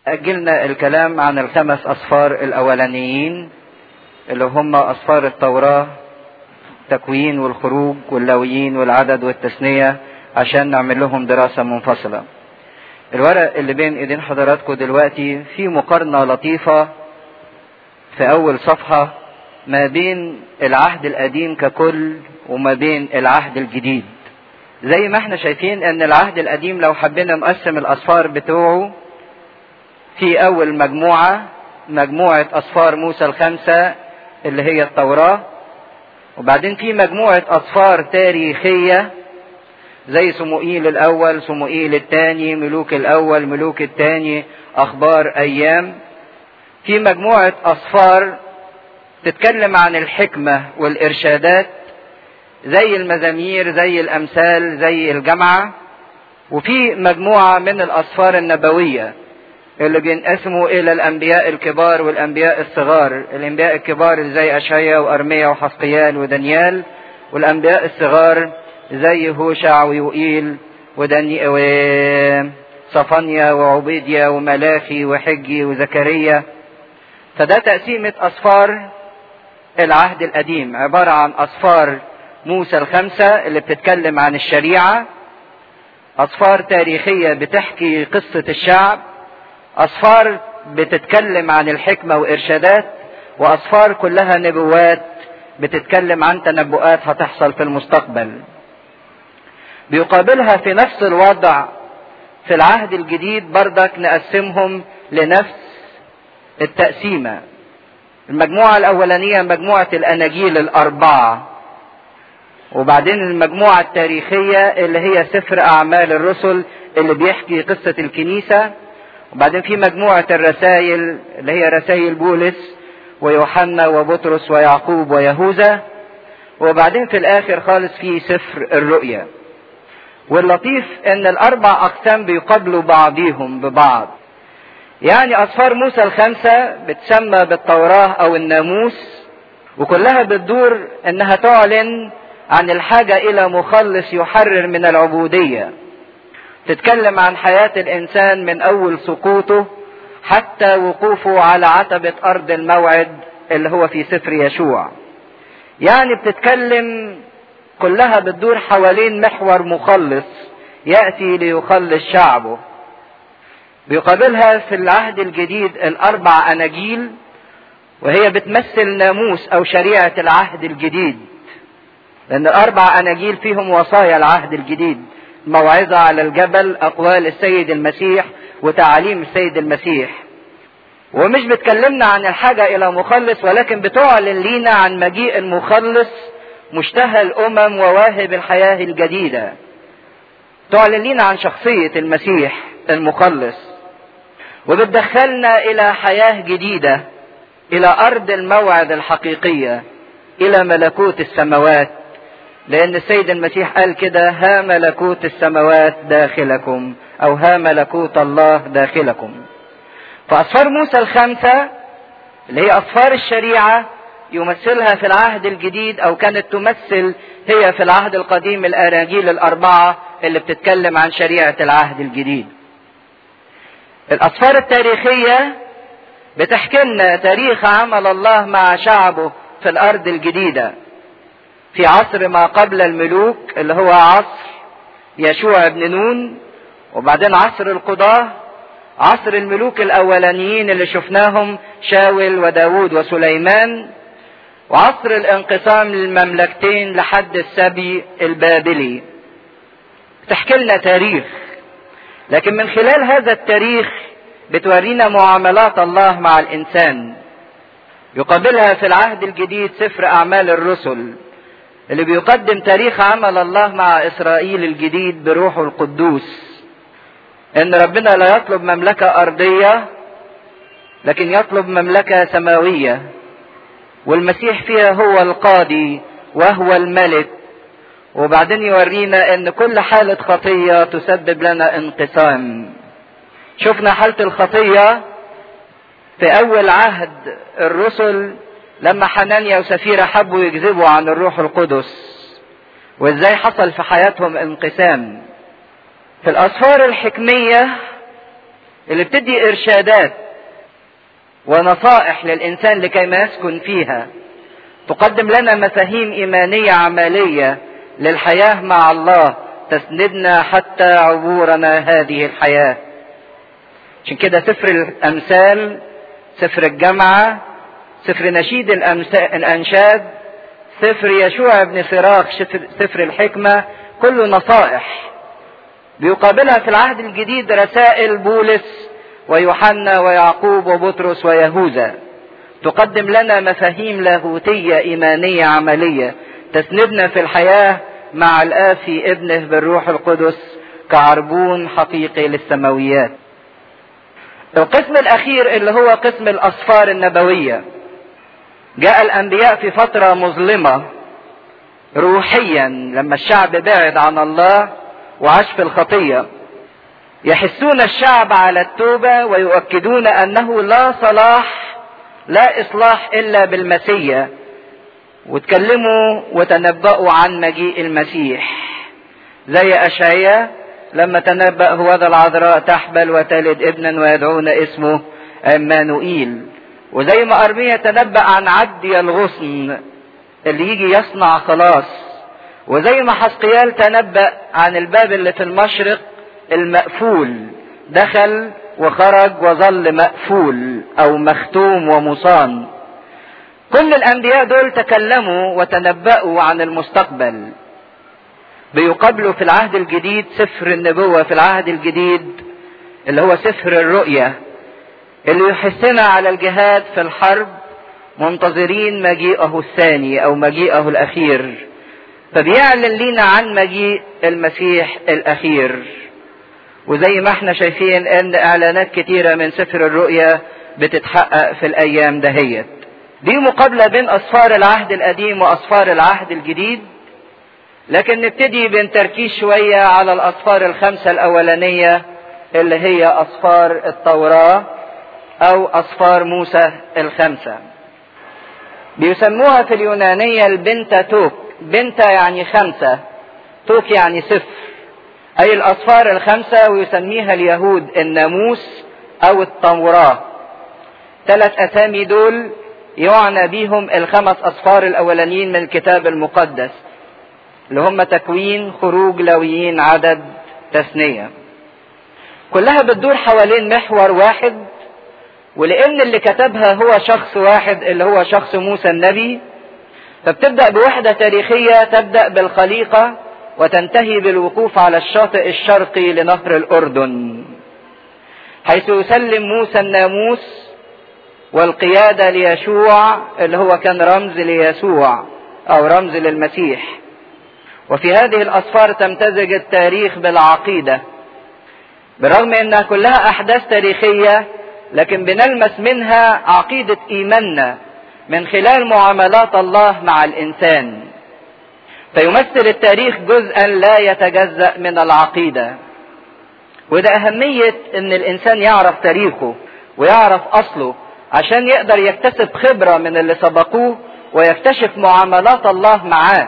أجلنا الكلام عن الخمس أصفار الأولانيين اللي هم أصفار التوراة التكوين والخروج واللويين والعدد والتثنية عشان نعمل لهم دراسة منفصلة الورق اللي بين ايدين حضراتكم دلوقتي في مقارنة لطيفة في أول صفحة ما بين العهد القديم ككل وما بين العهد الجديد زي ما احنا شايفين ان العهد القديم لو حبينا نقسم الاصفار بتوعه في اول مجموعة مجموعة اصفار موسى الخمسة اللي هي التوراة وبعدين في مجموعة اصفار تاريخية زي صموئيل الاول صموئيل الثاني ملوك الاول ملوك الثاني اخبار ايام في مجموعة اصفار تتكلم عن الحكمة والارشادات زي المزامير زي الامثال زي الجامعة وفي مجموعة من الاصفار النبوية اللي بينقسموا الى الانبياء الكبار والانبياء الصغار الانبياء الكبار زي اشعيا وارميا وحسقيال ودانيال والانبياء الصغار زي هوشع ويوئيل ودني وصفانيا وعبيديا وملاخي وحجي وزكريا فده تقسيمة أصفار العهد القديم عبارة عن أصفار موسى الخمسة اللي بتتكلم عن الشريعة أصفار تاريخية بتحكي قصة الشعب أصفار بتتكلم عن الحكمة وإرشادات وأصفار كلها نبوات بتتكلم عن تنبؤات هتحصل في المستقبل بيقابلها في نفس الوضع في العهد الجديد بردك نقسمهم لنفس التقسيمة المجموعة الأولانية مجموعة الأناجيل الأربعة وبعدين المجموعة التاريخية اللي هي سفر أعمال الرسل اللي بيحكي قصة الكنيسة وبعدين في مجموعة الرسائل اللي هي رسائل بولس ويوحنا وبطرس ويعقوب ويهوذا وبعدين في الآخر خالص في سفر الرؤيا واللطيف ان الاربع اقسام بيقابلوا بعضيهم ببعض يعني اصفار موسى الخمسة بتسمى بالتوراة او الناموس وكلها بتدور انها تعلن عن الحاجة الى مخلص يحرر من العبودية تتكلم عن حياة الانسان من اول سقوطه حتى وقوفه على عتبة ارض الموعد اللي هو في سفر يشوع يعني بتتكلم كلها بتدور حوالين محور مخلص ياتي ليخلص شعبه بيقابلها في العهد الجديد الاربع اناجيل وهي بتمثل ناموس او شريعه العهد الجديد لان الاربع اناجيل فيهم وصايا العهد الجديد موعظه على الجبل اقوال السيد المسيح وتعاليم السيد المسيح ومش بتكلمنا عن الحاجه الى مخلص ولكن بتعلن لينا عن مجيء المخلص مشتهى الامم وواهب الحياه الجديده تعلن لنا عن شخصيه المسيح المخلص وبتدخلنا الى حياه جديده الى ارض الموعد الحقيقيه الى ملكوت السماوات لان السيد المسيح قال كده ها ملكوت السماوات داخلكم او ها ملكوت الله داخلكم فاصفار موسى الخمسه اللي هي اصفار الشريعه يمثلها في العهد الجديد او كانت تمثل هي في العهد القديم الاناجيل الاربعه اللي بتتكلم عن شريعه العهد الجديد. الاسفار التاريخيه بتحكي لنا تاريخ عمل الله مع شعبه في الارض الجديده. في عصر ما قبل الملوك اللي هو عصر يشوع بن نون وبعدين عصر القضاه عصر الملوك الاولانيين اللي شفناهم شاول وداود وسليمان وعصر الانقسام للمملكتين لحد السبي البابلي تحكي لنا تاريخ لكن من خلال هذا التاريخ بتورينا معاملات الله مع الانسان يقابلها في العهد الجديد سفر اعمال الرسل اللي بيقدم تاريخ عمل الله مع اسرائيل الجديد بروحه القدوس ان ربنا لا يطلب مملكه ارضيه لكن يطلب مملكه سماويه والمسيح فيها هو القاضي وهو الملك وبعدين يورينا ان كل حالة خطية تسبب لنا انقسام شفنا حالة الخطية في اول عهد الرسل لما حنانيا وسفيرة حبوا يكذبوا عن الروح القدس وازاي حصل في حياتهم انقسام في الاسفار الحكمية اللي بتدي ارشادات ونصائح للانسان لكي ما يسكن فيها تقدم لنا مفاهيم ايمانيه عمليه للحياه مع الله تسندنا حتى عبورنا هذه الحياه عشان كده سفر الامثال سفر الجامعه سفر نشيد الانشاد سفر يشوع بن فراخ سفر الحكمه كله نصائح بيقابلها في العهد الجديد رسائل بولس ويوحنا ويعقوب وبطرس ويهوذا تقدم لنا مفاهيم لاهوتية إيمانية عملية تسندنا في الحياة مع الآب في ابنه بالروح القدس كعربون حقيقي للسماويات القسم الأخير اللي هو قسم الأسفار النبوية جاء الأنبياء في فترة مظلمة روحيا لما الشعب بعد عن الله وعاش في الخطية يحثون الشعب على التوبة ويؤكدون أنه لا صلاح لا إصلاح إلا بالمسيا وتكلموا وتنبأوا عن مجيء المسيح زي أشعيا لما تنبأ هو ذا العذراء تحبل وتلد ابنا ويدعون اسمه عمانوئيل وزي ما أرميا تنبأ عن عدي الغصن اللي يجي يصنع خلاص وزي ما حسقيال تنبأ عن الباب اللي في المشرق المقفول دخل وخرج وظل مقفول او مختوم ومصان كل الانبياء دول تكلموا وتنبأوا عن المستقبل بيقابلوا في العهد الجديد سفر النبوة في العهد الجديد اللي هو سفر الرؤية اللي يحثنا على الجهاد في الحرب منتظرين مجيئه الثاني او مجيئه الاخير فبيعلن لينا عن مجيء المسيح الاخير وزي ما احنا شايفين ان اعلانات كتيرة من سفر الرؤيا بتتحقق في الايام دهيت دي مقابلة بين اسفار العهد القديم واسفار العهد الجديد لكن نبتدي بنتركيز شوية على الاسفار الخمسة الاولانية اللي هي اسفار التوراة او اسفار موسى الخمسة بيسموها في اليونانية البنتا توك بنتا يعني خمسة توك يعني صفر أي الأصفار الخمسة ويسميها اليهود الناموس أو التوراة ثلاث أسامي دول يعنى بيهم الخمس أصفار الأولانيين من الكتاب المقدس اللي هم تكوين خروج لويين عدد تثنية كلها بتدور حوالين محور واحد ولأن اللي كتبها هو شخص واحد اللي هو شخص موسى النبي فبتبدأ بوحدة تاريخية تبدأ بالخليقة وتنتهي بالوقوف على الشاطئ الشرقي لنهر الأردن حيث يسلم موسى الناموس والقيادة ليشوع اللي هو كان رمز ليسوع أو رمز للمسيح وفي هذه الأسفار تمتزج التاريخ بالعقيدة بالرغم أنها كلها أحداث تاريخية لكن بنلمس منها عقيدة إيماننا من خلال معاملات الله مع الإنسان فيمثل التاريخ جزءا لا يتجزأ من العقيدة وده أهمية إن الإنسان يعرف تاريخه ويعرف أصله عشان يقدر يكتسب خبرة من اللي سبقوه ويكتشف معاملات الله معاه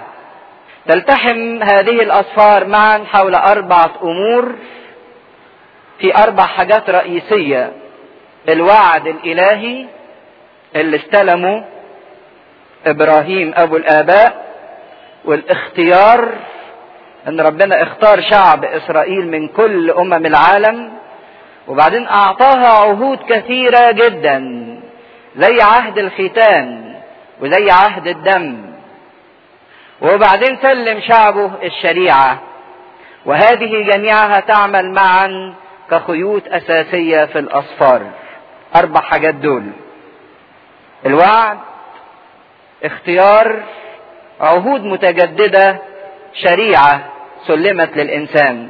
تلتحم هذه الأسفار معا حول أربعة أمور في أربع حاجات رئيسية الوعد الإلهي اللي استلمه إبراهيم أبو الآباء والاختيار ان ربنا اختار شعب اسرائيل من كل امم العالم وبعدين اعطاها عهود كثيره جدا زي عهد الختان وزي عهد الدم وبعدين سلم شعبه الشريعه وهذه جميعها تعمل معا كخيوط اساسيه في الاصفار اربع حاجات دول الوعد اختيار عهود متجدده شريعه سلمت للانسان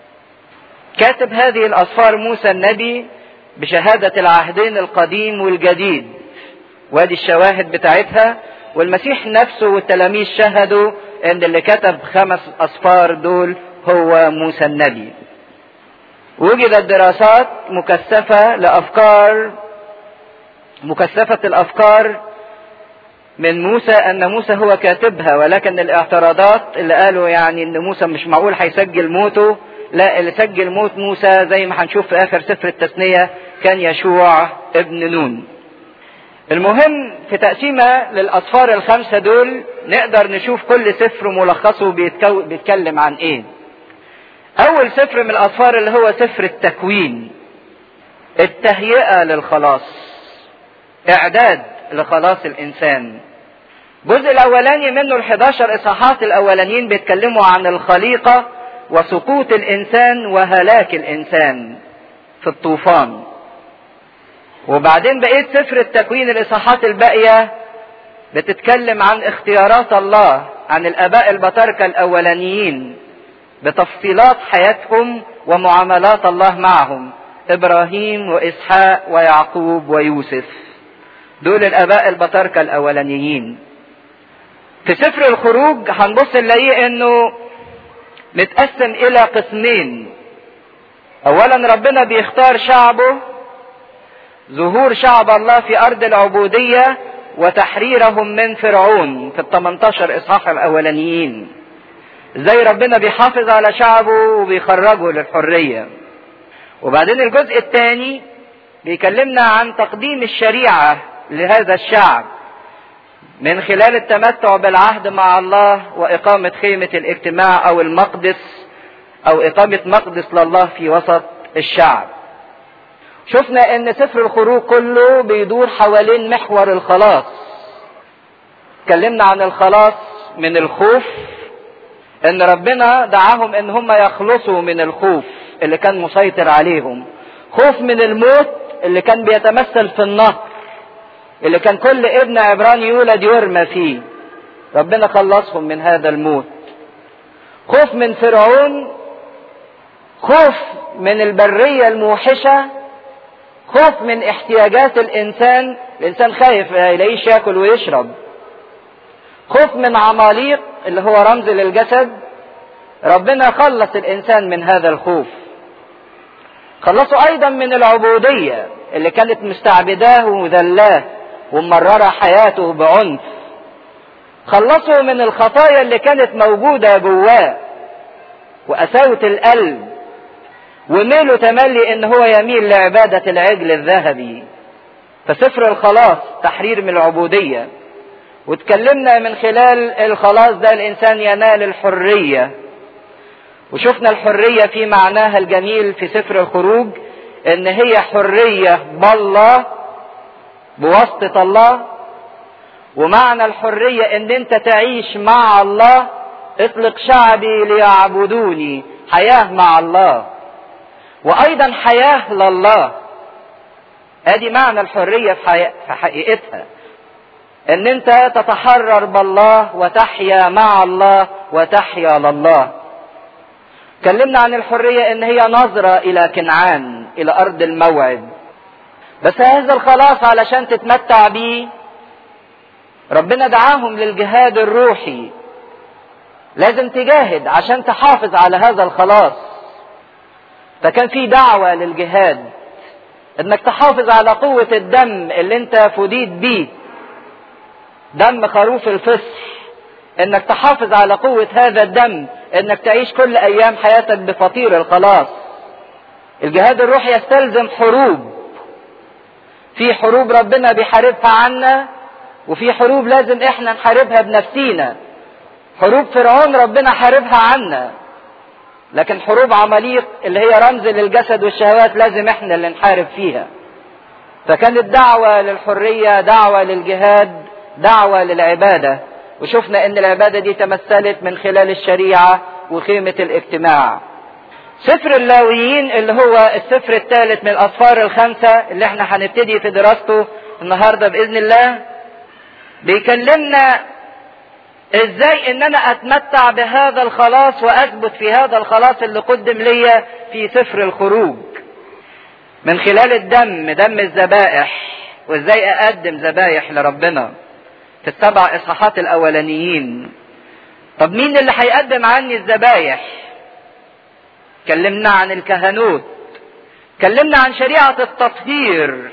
كاتب هذه الاسفار موسى النبي بشهاده العهدين القديم والجديد وادي الشواهد بتاعتها والمسيح نفسه والتلاميذ شهدوا ان اللي كتب خمس اسفار دول هو موسى النبي وجدت دراسات مكثفه لافكار مكثفه الافكار من موسى ان موسى هو كاتبها ولكن الاعتراضات اللي قالوا يعني ان موسى مش معقول هيسجل موته لا اللي سجل موت موسى زي ما هنشوف في اخر سفر التثنية كان يشوع ابن نون المهم في تقسيمة للأصفار الخمسة دول نقدر نشوف كل سفر ملخصه بيتكو... بيتكلم عن ايه أول سفر من الأصفار اللي هو سفر التكوين التهيئة للخلاص إعداد لخلاص الإنسان الجزء الأولاني منه ال 11 إصحاحات الأولانيين بيتكلموا عن الخليقة وسقوط الإنسان وهلاك الإنسان في الطوفان وبعدين بقيت سفر التكوين الإصحاحات الباقية بتتكلم عن اختيارات الله عن الآباء البطاركة الأولانيين بتفصيلات حياتهم ومعاملات الله معهم إبراهيم وإسحاق ويعقوب ويوسف دول الآباء البطاركة الأولانيين في سفر الخروج هنبص نلاقيه انه متقسم الى قسمين اولا ربنا بيختار شعبه ظهور شعب الله في ارض العبودية وتحريرهم من فرعون في ال 18 اصحاح الاولانيين ازاي ربنا بيحافظ على شعبه وبيخرجه للحرية وبعدين الجزء الثاني بيكلمنا عن تقديم الشريعة لهذا الشعب من خلال التمتع بالعهد مع الله وإقامة خيمة الاجتماع أو المقدس أو إقامة مقدس لله في وسط الشعب. شفنا إن سفر الخروج كله بيدور حوالين محور الخلاص. اتكلمنا عن الخلاص من الخوف إن ربنا دعاهم إن هم يخلصوا من الخوف اللي كان مسيطر عليهم. خوف من الموت اللي كان بيتمثل في النهر. اللي كان كل ابن عبراني يولد يرمى فيه ربنا خلصهم من هذا الموت خوف من فرعون خوف من البرية الموحشة خوف من احتياجات الإنسان الإنسان خايف ما يلاقيش ياكل ويشرب خوف من عماليق اللي هو رمز للجسد ربنا خلص الإنسان من هذا الخوف خلصوا أيضا من العبودية اللي كانت مستعبداه ومذلاه ومررة حياته بعنف خلصوا من الخطايا اللي كانت موجودة جواه وقساوة القلب وميله تملي ان هو يميل لعبادة العجل الذهبي فسفر الخلاص تحرير من العبودية واتكلمنا من خلال الخلاص ده الانسان ينال الحرية وشفنا الحرية في معناها الجميل في سفر الخروج ان هي حرية بالله بواسطة الله ومعنى الحرية ان انت تعيش مع الله اطلق شعبي ليعبدوني حياة مع الله وايضا حياة لله ادي معنى الحرية في, حي... في حقيقتها ان انت تتحرر بالله وتحيا مع الله وتحيا لله اتكلمنا عن الحرية ان هي نظرة الى كنعان الى ارض الموعد بس هذا الخلاص علشان تتمتع بيه ربنا دعاهم للجهاد الروحي لازم تجاهد عشان تحافظ على هذا الخلاص فكان في دعوة للجهاد انك تحافظ على قوة الدم اللي انت فديت بيه دم خروف الفصح انك تحافظ على قوة هذا الدم انك تعيش كل ايام حياتك بفطير الخلاص الجهاد الروحي يستلزم حروب في حروب ربنا بيحاربها عنا وفي حروب لازم احنا نحاربها بنفسينا حروب فرعون ربنا حاربها عنا لكن حروب عماليق اللي هي رمز للجسد والشهوات لازم احنا اللي نحارب فيها فكانت دعوة للحرية دعوة للجهاد دعوة للعبادة وشفنا ان العبادة دي تمثلت من خلال الشريعة وخيمة الاجتماع سفر اللاويين اللي هو السفر الثالث من الأسفار الخمسة اللي احنا هنبتدي في دراسته النهاردة بإذن الله بيكلمنا ازاي ان انا اتمتع بهذا الخلاص واثبت في هذا الخلاص اللي قدم ليا في سفر الخروج من خلال الدم دم الذبائح وازاي اقدم ذبايح لربنا في السبع اصحاحات الاولانيين طب مين اللي هيقدم عني الذبايح اتكلمنا عن الكهنوت اتكلمنا عن شريعة التطهير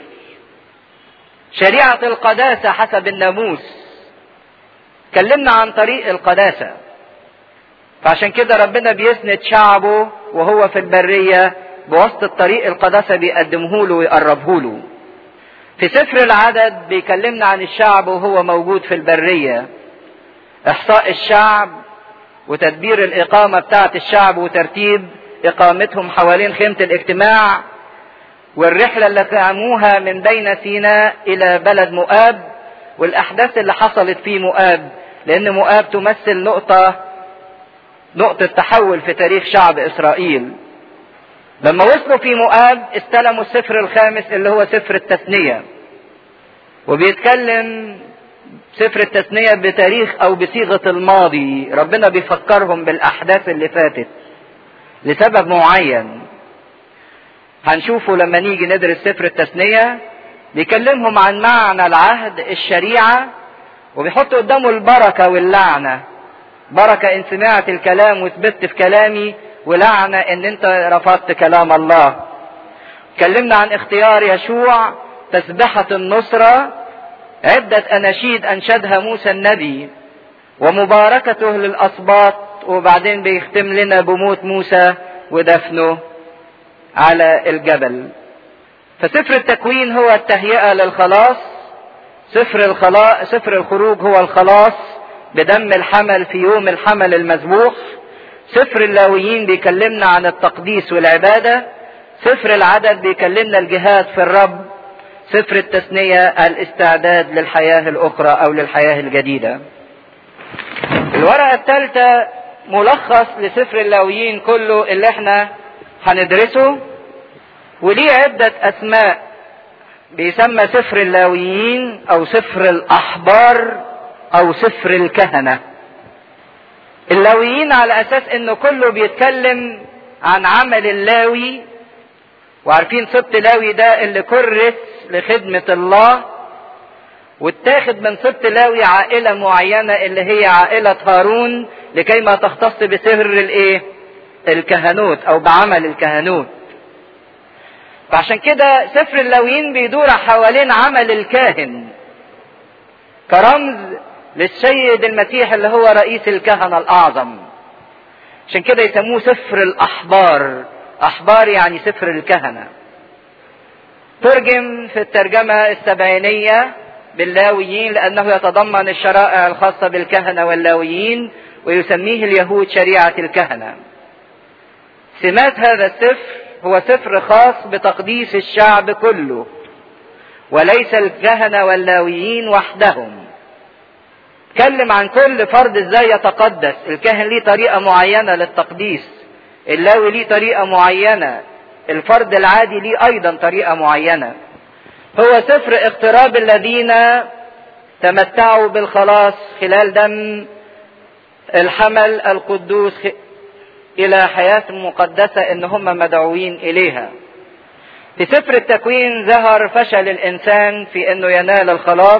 شريعة القداسة حسب الناموس اتكلمنا عن طريق القداسة فعشان كده ربنا بيسند شعبه وهو في البرية بوسط الطريق القداسة بيقدمه له ويقربه له في سفر العدد بيكلمنا عن الشعب وهو موجود في البرية احصاء الشعب وتدبير الاقامة بتاعة الشعب وترتيب اقامتهم حوالين خيمة الاجتماع والرحلة اللي قاموها من بين سيناء الى بلد مؤاب والاحداث اللي حصلت في مؤاب لان مؤاب تمثل نقطة نقطة تحول في تاريخ شعب اسرائيل لما وصلوا في مؤاب استلموا السفر الخامس اللي هو سفر التثنية وبيتكلم سفر التثنية بتاريخ او بصيغة الماضي ربنا بيفكرهم بالاحداث اللي فاتت لسبب معين هنشوفه لما نيجي ندرس سفر التثنية بيكلمهم عن معنى العهد الشريعة وبيحط قدامه البركة واللعنة بركة ان سمعت الكلام وثبت في كلامي ولعنة ان انت رفضت كلام الله اتكلمنا عن اختيار يشوع تسبحة النصرة عدة اناشيد انشدها موسى النبي ومباركته للاسباط وبعدين بيختم لنا بموت موسى ودفنه على الجبل فسفر التكوين هو التهيئة للخلاص سفر الخلاص سفر الخروج هو الخلاص بدم الحمل في يوم الحمل المذبوح سفر اللاويين بيكلمنا عن التقديس والعبادة سفر العدد بيكلمنا الجهاد في الرب سفر التثنية الاستعداد للحياة الأخرى أو للحياة الجديدة الورقة الثالثة ملخص لسفر اللاويين كله اللي احنا هندرسه وليه عدة أسماء بيسمى سفر اللاويين أو سفر الأحبار أو سفر الكهنة اللاويين على اساس انه كله بيتكلم عن عمل اللاوي وعارفين سبط لاوي ده اللي كرس لخدمة الله واتاخد من سبط لاوي عائلة معينة اللي هي عائلة هارون لكي ما تختص بسهر الايه الكهنوت او بعمل الكهنوت فعشان كده سفر اللاويين بيدور حوالين عمل الكاهن كرمز للسيد المسيح اللي هو رئيس الكهنة الأعظم عشان كده يسموه سفر الأحبار أحبار يعني سفر الكهنة ترجم في الترجمة السبعينية باللاويين لأنه يتضمن الشرائع الخاصة بالكهنة واللاويين ويسميه اليهود شريعة الكهنة سمات هذا السفر هو سفر خاص بتقديس الشعب كله وليس الكهنة واللاويين وحدهم اتكلم عن كل فرد ازاي يتقدس الكاهن ليه طريقة معينة للتقديس اللاوي ليه طريقة معينة الفرد العادي ليه ايضا طريقة معينة هو سفر اقتراب الذين تمتعوا بالخلاص خلال دم الحمل القدوس الى حياة مقدسة ان هم مدعوين اليها في سفر التكوين ظهر فشل الانسان في انه ينال الخلاص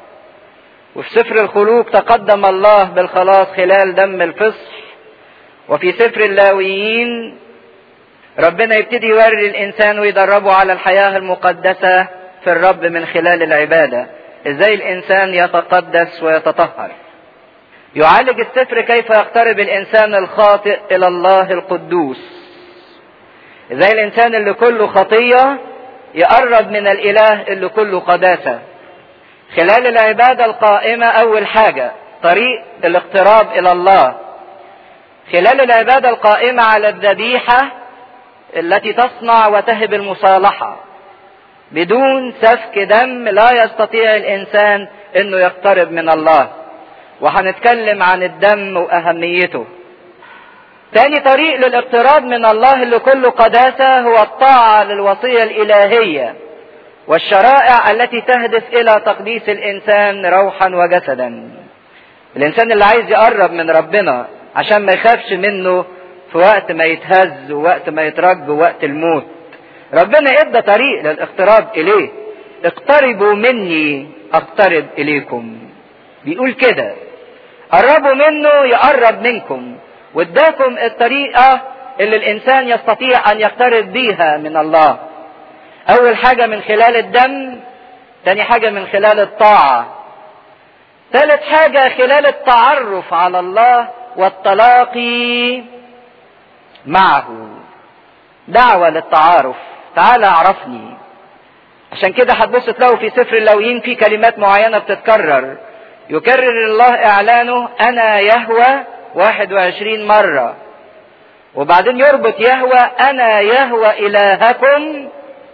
وفي سفر الخلوق تقدم الله بالخلاص خلال دم الفصح وفي سفر اللاويين ربنا يبتدي يوري الانسان ويدربه على الحياة المقدسة في الرب من خلال العبادة ازاي الانسان يتقدس ويتطهر يعالج السفر كيف يقترب الانسان الخاطئ الى الله القدوس ازاي الانسان اللي كله خطية يقرب من الاله اللي كله قداسة خلال العبادة القائمة اول حاجة طريق الاقتراب الى الله خلال العبادة القائمة على الذبيحة التي تصنع وتهب المصالحة بدون سفك دم لا يستطيع الانسان انه يقترب من الله وهنتكلم عن الدم واهميته تاني طريق للاقتراب من الله اللي كله قداسة هو الطاعة للوصية الإلهية والشرائع التي تهدف إلى تقديس الإنسان روحا وجسدا الإنسان اللي عايز يقرب من ربنا عشان ما يخافش منه في وقت ما يتهز ووقت ما يترج ووقت الموت ربنا ادى طريق للاقتراب إليه اقتربوا مني اقترب إليكم بيقول كده قربوا منه يقرب منكم واداكم الطريقة اللي الإنسان يستطيع أن يقترب بيها من الله أول حاجة من خلال الدم تاني حاجة من خلال الطاعة ثالث حاجة خلال التعرف على الله والتلاقي معه دعوة للتعارف تعال اعرفني عشان كده هتبص تلاقوا في سفر اللويين في كلمات معينة بتتكرر يكرر الله اعلانه انا يهوى 21 مرة وبعدين يربط يهوى انا يهوى الهكم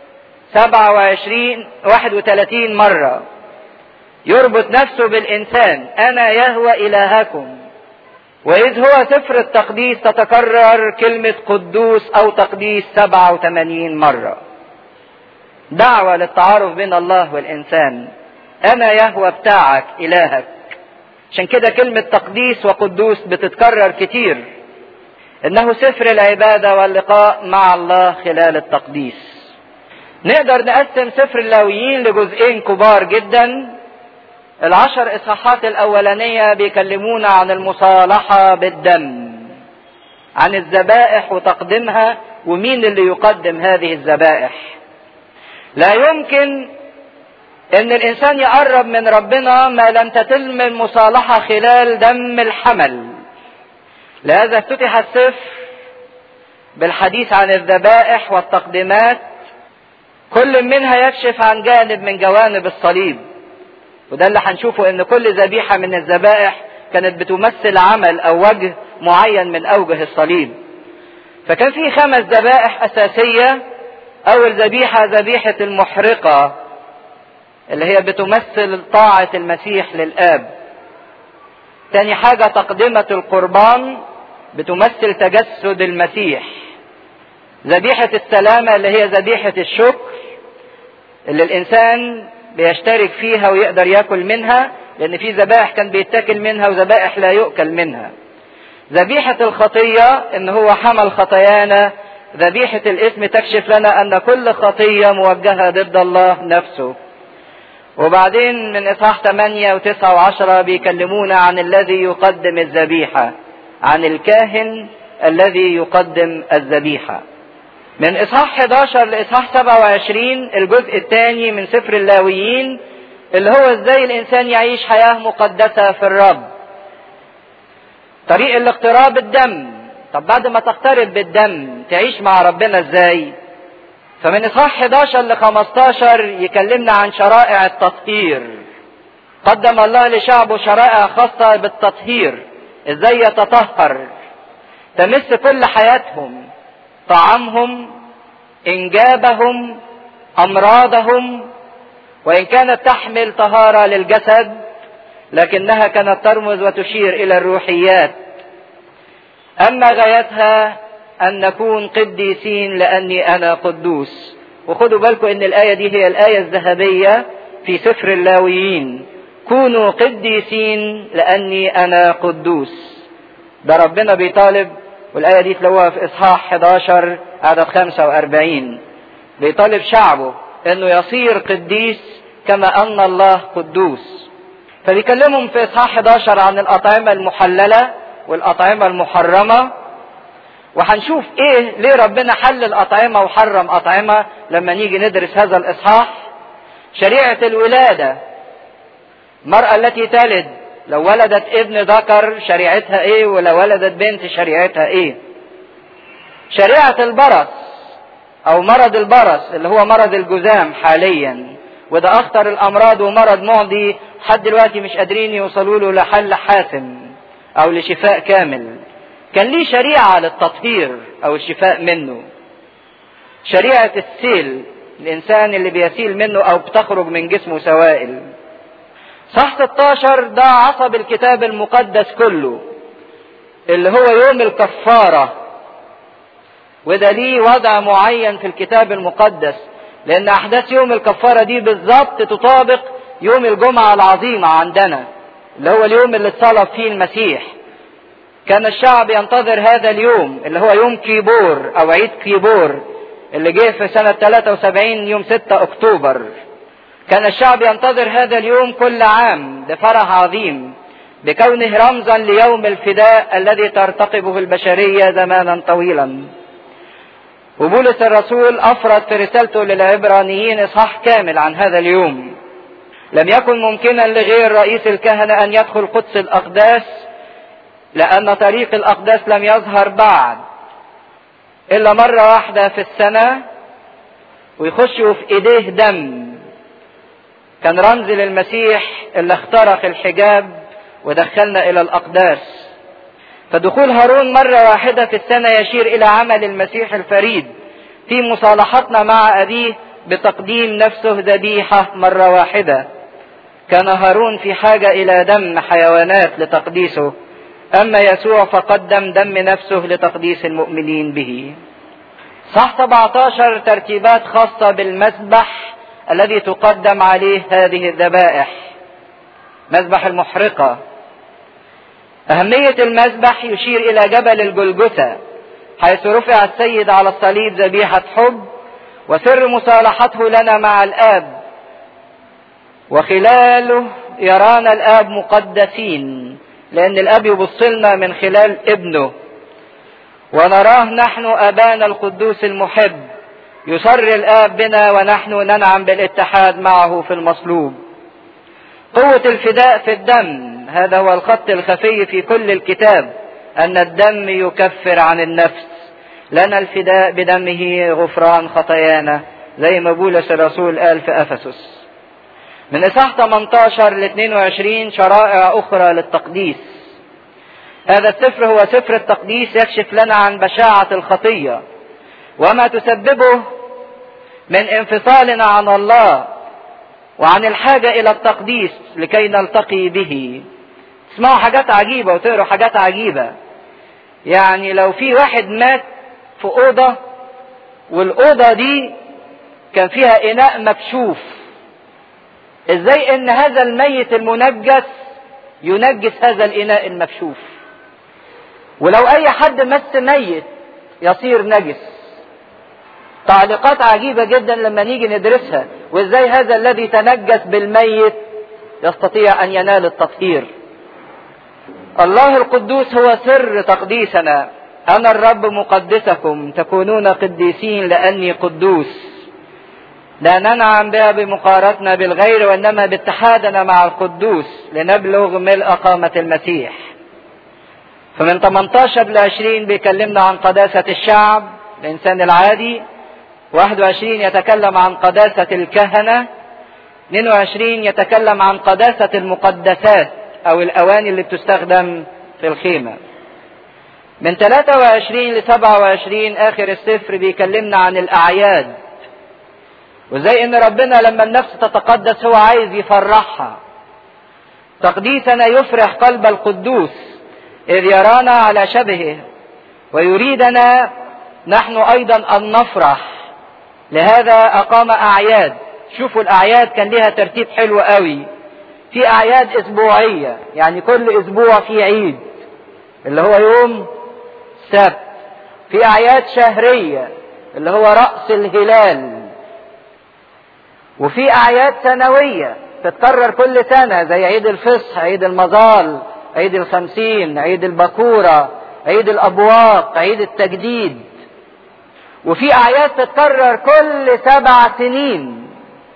27 31 مرة يربط نفسه بالانسان انا يهوى الهكم واذ هو سفر التقديس تتكرر كلمة قدوس او تقديس 87 مرة دعوة للتعارف بين الله والانسان انا يهوى بتاعك الهك عشان كده كلمة تقديس وقدوس بتتكرر كتير انه سفر العبادة واللقاء مع الله خلال التقديس نقدر نقسم سفر اللاويين لجزئين كبار جدا العشر اصحاحات الاولانية بيكلمونا عن المصالحة بالدم عن الذبائح وتقديمها ومين اللي يقدم هذه الذبائح لا يمكن ان الانسان يقرب من ربنا ما لم تتم المصالحة خلال دم الحمل لهذا افتتح السفر بالحديث عن الذبائح والتقديمات كل منها يكشف عن جانب من جوانب الصليب وده اللي هنشوفه ان كل ذبيحة من الذبائح كانت بتمثل عمل او وجه معين من اوجه الصليب فكان في خمس ذبائح اساسية اول ذبيحة ذبيحة المحرقة اللي هي بتمثل طاعة المسيح للآب. تاني حاجة تقدمة القربان بتمثل تجسد المسيح. ذبيحة السلامة اللي هي ذبيحة الشكر اللي الإنسان بيشترك فيها ويقدر ياكل منها لأن في ذبائح كان بيتاكل منها وذبائح لا يؤكل منها. ذبيحة الخطية إن هو حمل خطايانا ذبيحة الاسم تكشف لنا أن كل خطية موجهة ضد الله نفسه. وبعدين من اصحاح 8 و9 و10 بيكلمونا عن الذي يقدم الذبيحه عن الكاهن الذي يقدم الذبيحه من اصحاح 11 لاصحاح 27 الجزء الثاني من سفر اللاويين اللي هو ازاي الانسان يعيش حياه مقدسه في الرب طريق الاقتراب الدم طب بعد ما تقترب بالدم تعيش مع ربنا ازاي فمن اصحاح 11 ل 15 يكلمنا عن شرائع التطهير. قدم الله لشعبه شرائع خاصة بالتطهير، ازاي يتطهر. تمس كل حياتهم، طعامهم، انجابهم، امراضهم، وان كانت تحمل طهارة للجسد، لكنها كانت ترمز وتشير الى الروحيات. اما غايتها أن نكون قديسين لأني أنا قدوس وخدوا بالكم أن الآية دي هي الآية الذهبية في سفر اللاويين كونوا قديسين لأني أنا قدوس ده ربنا بيطالب والآية دي تلاقوها في إصحاح 11 عدد 45 بيطالب شعبه أنه يصير قديس كما أن الله قدوس فبيكلمهم في إصحاح 11 عن الأطعمة المحللة والأطعمة المحرمة وهنشوف ايه ليه ربنا حل الاطعمه وحرم اطعمه لما نيجي ندرس هذا الاصحاح شريعه الولاده المراه التي تلد لو ولدت ابن ذكر شريعتها ايه ولو ولدت بنت شريعتها ايه شريعه البرص او مرض البرص اللي هو مرض الجذام حاليا وده اخطر الامراض ومرض معدي لحد دلوقتي مش قادرين يوصلوا له لحل حاسم او لشفاء كامل كان ليه شريعة للتطهير أو الشفاء منه شريعة السيل الإنسان اللي بيسيل منه أو بتخرج من جسمه سوائل صح 16 ده عصب الكتاب المقدس كله اللي هو يوم الكفارة وده ليه وضع معين في الكتاب المقدس لأن أحداث يوم الكفارة دي بالظبط تطابق يوم الجمعة العظيمة عندنا اللي هو اليوم اللي اتصلب فيه المسيح كان الشعب ينتظر هذا اليوم اللي هو يوم كيبور او عيد كيبور اللي جه في سنة 73 يوم 6 اكتوبر كان الشعب ينتظر هذا اليوم كل عام بفرح عظيم بكونه رمزا ليوم الفداء الذي ترتقبه البشرية زمانا طويلا وبولس الرسول افرد في رسالته للعبرانيين اصحاح كامل عن هذا اليوم لم يكن ممكنا لغير رئيس الكهنة ان يدخل قدس الاقداس لأن طريق الأقداس لم يظهر بعد إلا مرة واحدة في السنة ويخشوا في إيديه دم كان رمز للمسيح اللي اخترق الحجاب ودخلنا إلى الأقداس فدخول هارون مرة واحدة في السنة يشير إلى عمل المسيح الفريد في مصالحتنا مع أبيه بتقديم نفسه ذبيحة مرة واحدة كان هارون في حاجة إلى دم حيوانات لتقديسه أما يسوع فقدم دم نفسه لتقديس المؤمنين به صح 17 ترتيبات خاصة بالمذبح الذي تقدم عليه هذه الذبائح مذبح المحرقة أهمية المذبح يشير إلى جبل الجلجثة حيث رفع السيد على الصليب ذبيحة حب وسر مصالحته لنا مع الآب وخلاله يرانا الآب مقدسين لأن الآب يبص لنا من خلال ابنه ونراه نحن أبانا القدوس المحب يسر الآب بنا ونحن ننعم بالاتحاد معه في المصلوب قوة الفداء في الدم هذا هو الخط الخفي في كل الكتاب أن الدم يكفر عن النفس لنا الفداء بدمه غفران خطايانا زي ما بولس الرسول قال في أفسس من إصحاح 18 ل 22 شرائع أخرى للتقديس هذا السفر هو سفر التقديس يكشف لنا عن بشاعة الخطية وما تسببه من انفصالنا عن الله وعن الحاجة إلى التقديس لكي نلتقي به تسمعوا حاجات عجيبة وتقروا حاجات عجيبة يعني لو في واحد مات في أوضة والأوضة دي كان فيها إناء مكشوف ازاي ان هذا الميت المنجس ينجس هذا الاناء المكشوف ولو اي حد مس ميت يصير نجس تعليقات عجيبة جدا لما نيجي ندرسها وازاي هذا الذي تنجس بالميت يستطيع ان ينال التطهير الله القدوس هو سر تقديسنا انا الرب مقدسكم تكونون قديسين لاني قدوس لا ننعم بها بمقارنتنا بالغير وانما باتحادنا مع القدوس لنبلغ ملء قامة المسيح. فمن 18 ل 20 بيكلمنا عن قداسة الشعب الانسان العادي 21 يتكلم عن قداسة الكهنة 22 يتكلم عن قداسة المقدسات او الاواني اللي بتستخدم في الخيمة. من 23 ل 27 اخر السفر بيكلمنا عن الاعياد وزي ان ربنا لما النفس تتقدس هو عايز يفرحها تقديسنا يفرح قلب القدوس اذ يرانا على شبهه ويريدنا نحن ايضا ان نفرح لهذا اقام اعياد شوفوا الاعياد كان لها ترتيب حلو قوي في اعياد اسبوعيه يعني كل اسبوع في عيد اللي هو يوم سبت في اعياد شهريه اللي هو راس الهلال وفي اعياد سنوية تتكرر كل سنة زي عيد الفصح عيد المظال عيد الخمسين عيد البكورة عيد الابواق عيد التجديد وفي اعياد تتكرر كل سبع سنين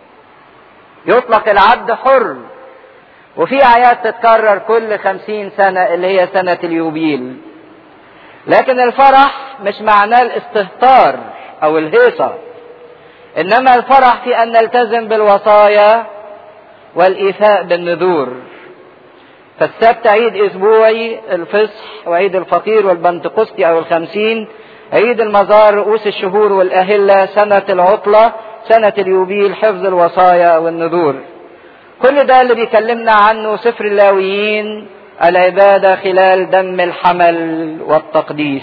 يطلق العبد حر وفي اعياد تتكرر كل خمسين سنة اللي هي سنة اليوبيل لكن الفرح مش معناه الاستهتار او الهيصة انما الفرح في ان نلتزم بالوصايا والايفاء بالنذور فالسبت عيد اسبوعي الفصح وعيد الفطير والبنتقسطي او الخمسين عيد المزار رؤوس الشهور والاهله سنه العطله سنه اليوبيل حفظ الوصايا والنذور كل ده اللي بيكلمنا عنه سفر اللاويين العباده خلال دم الحمل والتقديس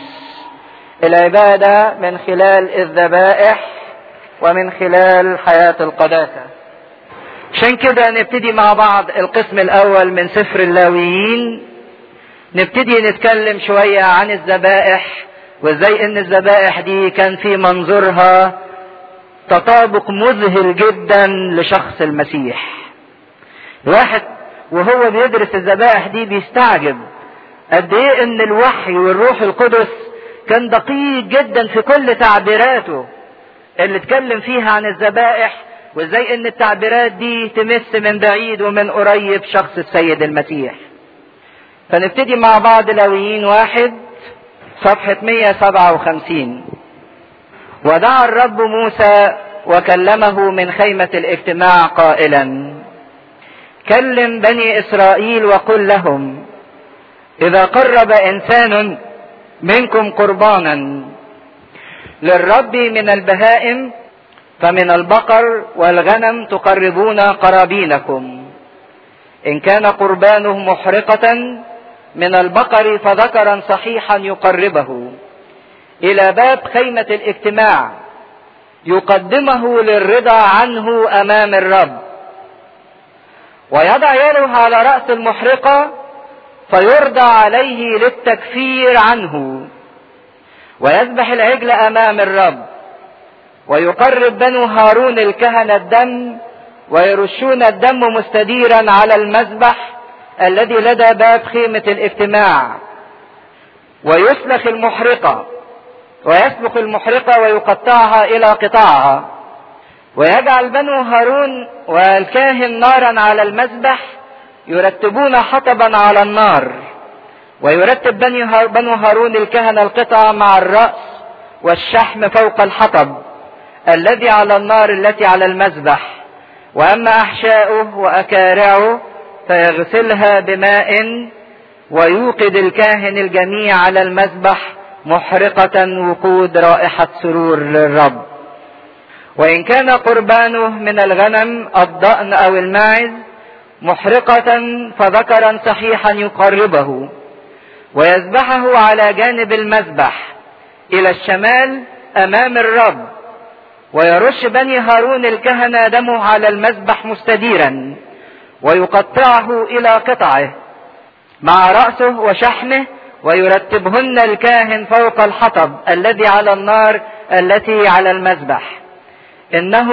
العباده من خلال الذبائح ومن خلال حياة القداسة عشان كده نبتدي مع بعض القسم الأول من سفر اللاويين نبتدي نتكلم شوية عن الذبائح وازاي ان الذبائح دي كان في منظورها تطابق مذهل جدا لشخص المسيح الواحد وهو بيدرس الذبائح دي بيستعجب قد ايه ان الوحي والروح القدس كان دقيق جدا في كل تعبيراته اللي اتكلم فيها عن الذبائح وازاي ان التعبيرات دي تمس من بعيد ومن قريب شخص السيد المسيح فنبتدي مع بعض لاويين واحد صفحة 157 ودعا الرب موسى وكلمه من خيمة الاجتماع قائلا كلم بني إسرائيل وقل لهم إذا قرب إنسان منكم قربانا للرب من البهائم فمن البقر والغنم تقربون قرابينكم إن كان قربانه محرقة من البقر فذكرا صحيحا يقربه إلى باب خيمة الاجتماع يقدمه للرضا عنه أمام الرب ويضع يده على رأس المحرقة فيرضى عليه للتكفير عنه ويذبح العجل أمام الرب ويقرب بنو هارون الكهنة الدم ويرشون الدم مستديرا على المذبح الذي لدى باب خيمة الاجتماع ويسلخ المحرقة ويسلخ المحرقة ويقطعها إلى قطاعها ويجعل بنو هارون والكاهن نارا على المذبح يرتبون حطبا على النار ويرتب بنو هارون الكهنة القطع مع الرأس والشحم فوق الحطب الذي على النار التي على المذبح واما احشاؤه واكارعه فيغسلها بماء ويوقد الكاهن الجميع على المذبح محرقة وقود رائحة سرور للرب وإن كان قربانه من الغنم الضأن أو الماعز محرقة فذكرا صحيحا يقربه ويذبحه على جانب المذبح إلى الشمال أمام الرب ويرش بني هارون الكهنة دمه على المذبح مستديرا ويقطعه إلى قطعه مع رأسه وشحمه ويرتبهن الكاهن فوق الحطب الذي على النار التي على المذبح إنه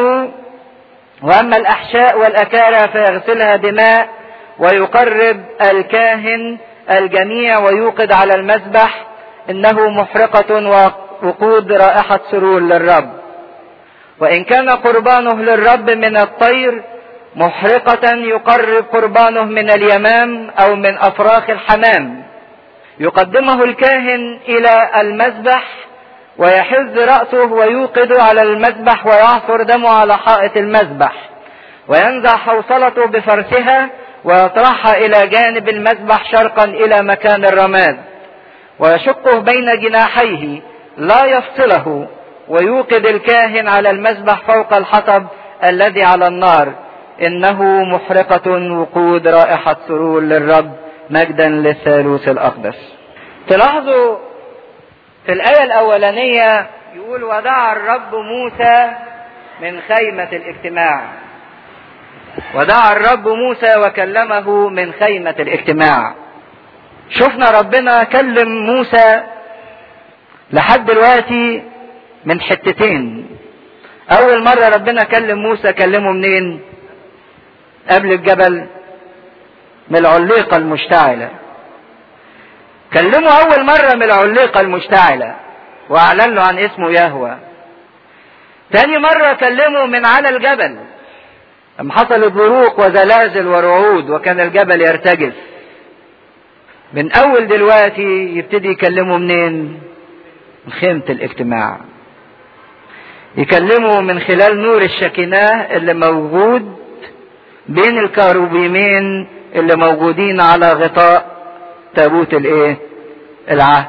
وأما الأحشاء والأكارى فيغسلها بماء ويقرب الكاهن الجميع ويوقد على المذبح إنه محرقة وقود رائحة سرور للرب وإن كان قربانه للرب من الطير محرقة يقرب قربانه من اليمام أو من أفراخ الحمام يقدمه الكاهن إلى المذبح ويحز رأسه ويوقد على المذبح ويعصر دمه على حائط المذبح وينزع حوصلته بفرسها ويطرحها إلى جانب المذبح شرقا إلى مكان الرماد ويشقه بين جناحيه لا يفصله ويوقد الكاهن على المذبح فوق الحطب الذي على النار انه محرقة وقود رائحة سرور للرب مجدا للثالوث الاقدس تلاحظوا في الآية الأولانية يقول ودعا الرب موسى من خيمة الاجتماع ودعا الرب موسى وكلمه من خيمة الاجتماع شفنا ربنا كلم موسى لحد دلوقتي من حتتين اول مرة ربنا كلم موسى كلمه منين قبل الجبل من العليقة المشتعلة كلمه اول مرة من العليقة المشتعلة واعلن له عن اسمه يهوى تاني مرة كلمه من على الجبل لما حصلت بروق وزلازل ورعود وكان الجبل يرتجف من اول دلوقتي يبتدي يكلمه منين من خيمة الاجتماع يكلمه من خلال نور الشكناه اللي موجود بين الكاروبيمين اللي موجودين على غطاء تابوت الايه العهد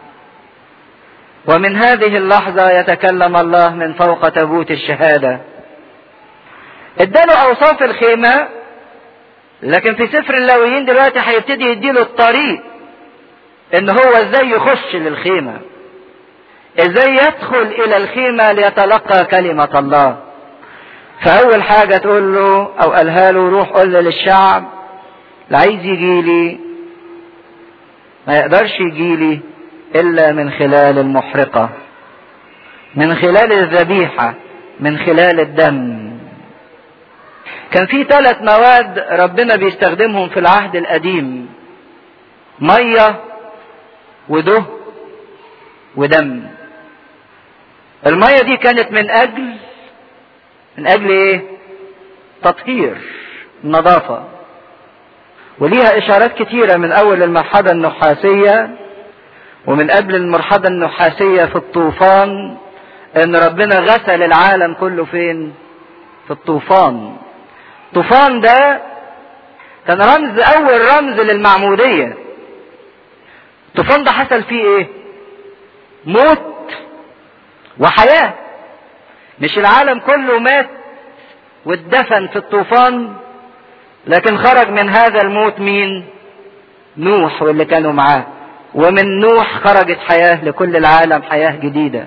ومن هذه اللحظة يتكلم الله من فوق تابوت الشهادة اداله اوصاف الخيمة لكن في سفر اللاويين دلوقتي هيبتدي يديله الطريق ان هو ازاي يخش للخيمة ازاي يدخل الى الخيمة ليتلقى كلمة الله فاول حاجة تقول له او قالها له روح قول للشعب اللي عايز يجي لي ما يقدرش يجي لي الا من خلال المحرقة من خلال الذبيحة من خلال الدم كان في ثلاث مواد ربنا بيستخدمهم في العهد القديم مية ودهن ودم المية دي كانت من اجل من اجل ايه تطهير النظافة وليها اشارات كتيرة من اول المرحلة النحاسية ومن قبل المرحلة النحاسية في الطوفان ان ربنا غسل العالم كله فين في الطوفان الطوفان ده كان رمز اول رمز للمعمودية الطوفان ده حصل فيه ايه موت وحياة مش العالم كله مات واتدفن في الطوفان لكن خرج من هذا الموت مين نوح واللي كانوا معاه ومن نوح خرجت حياة لكل العالم حياة جديدة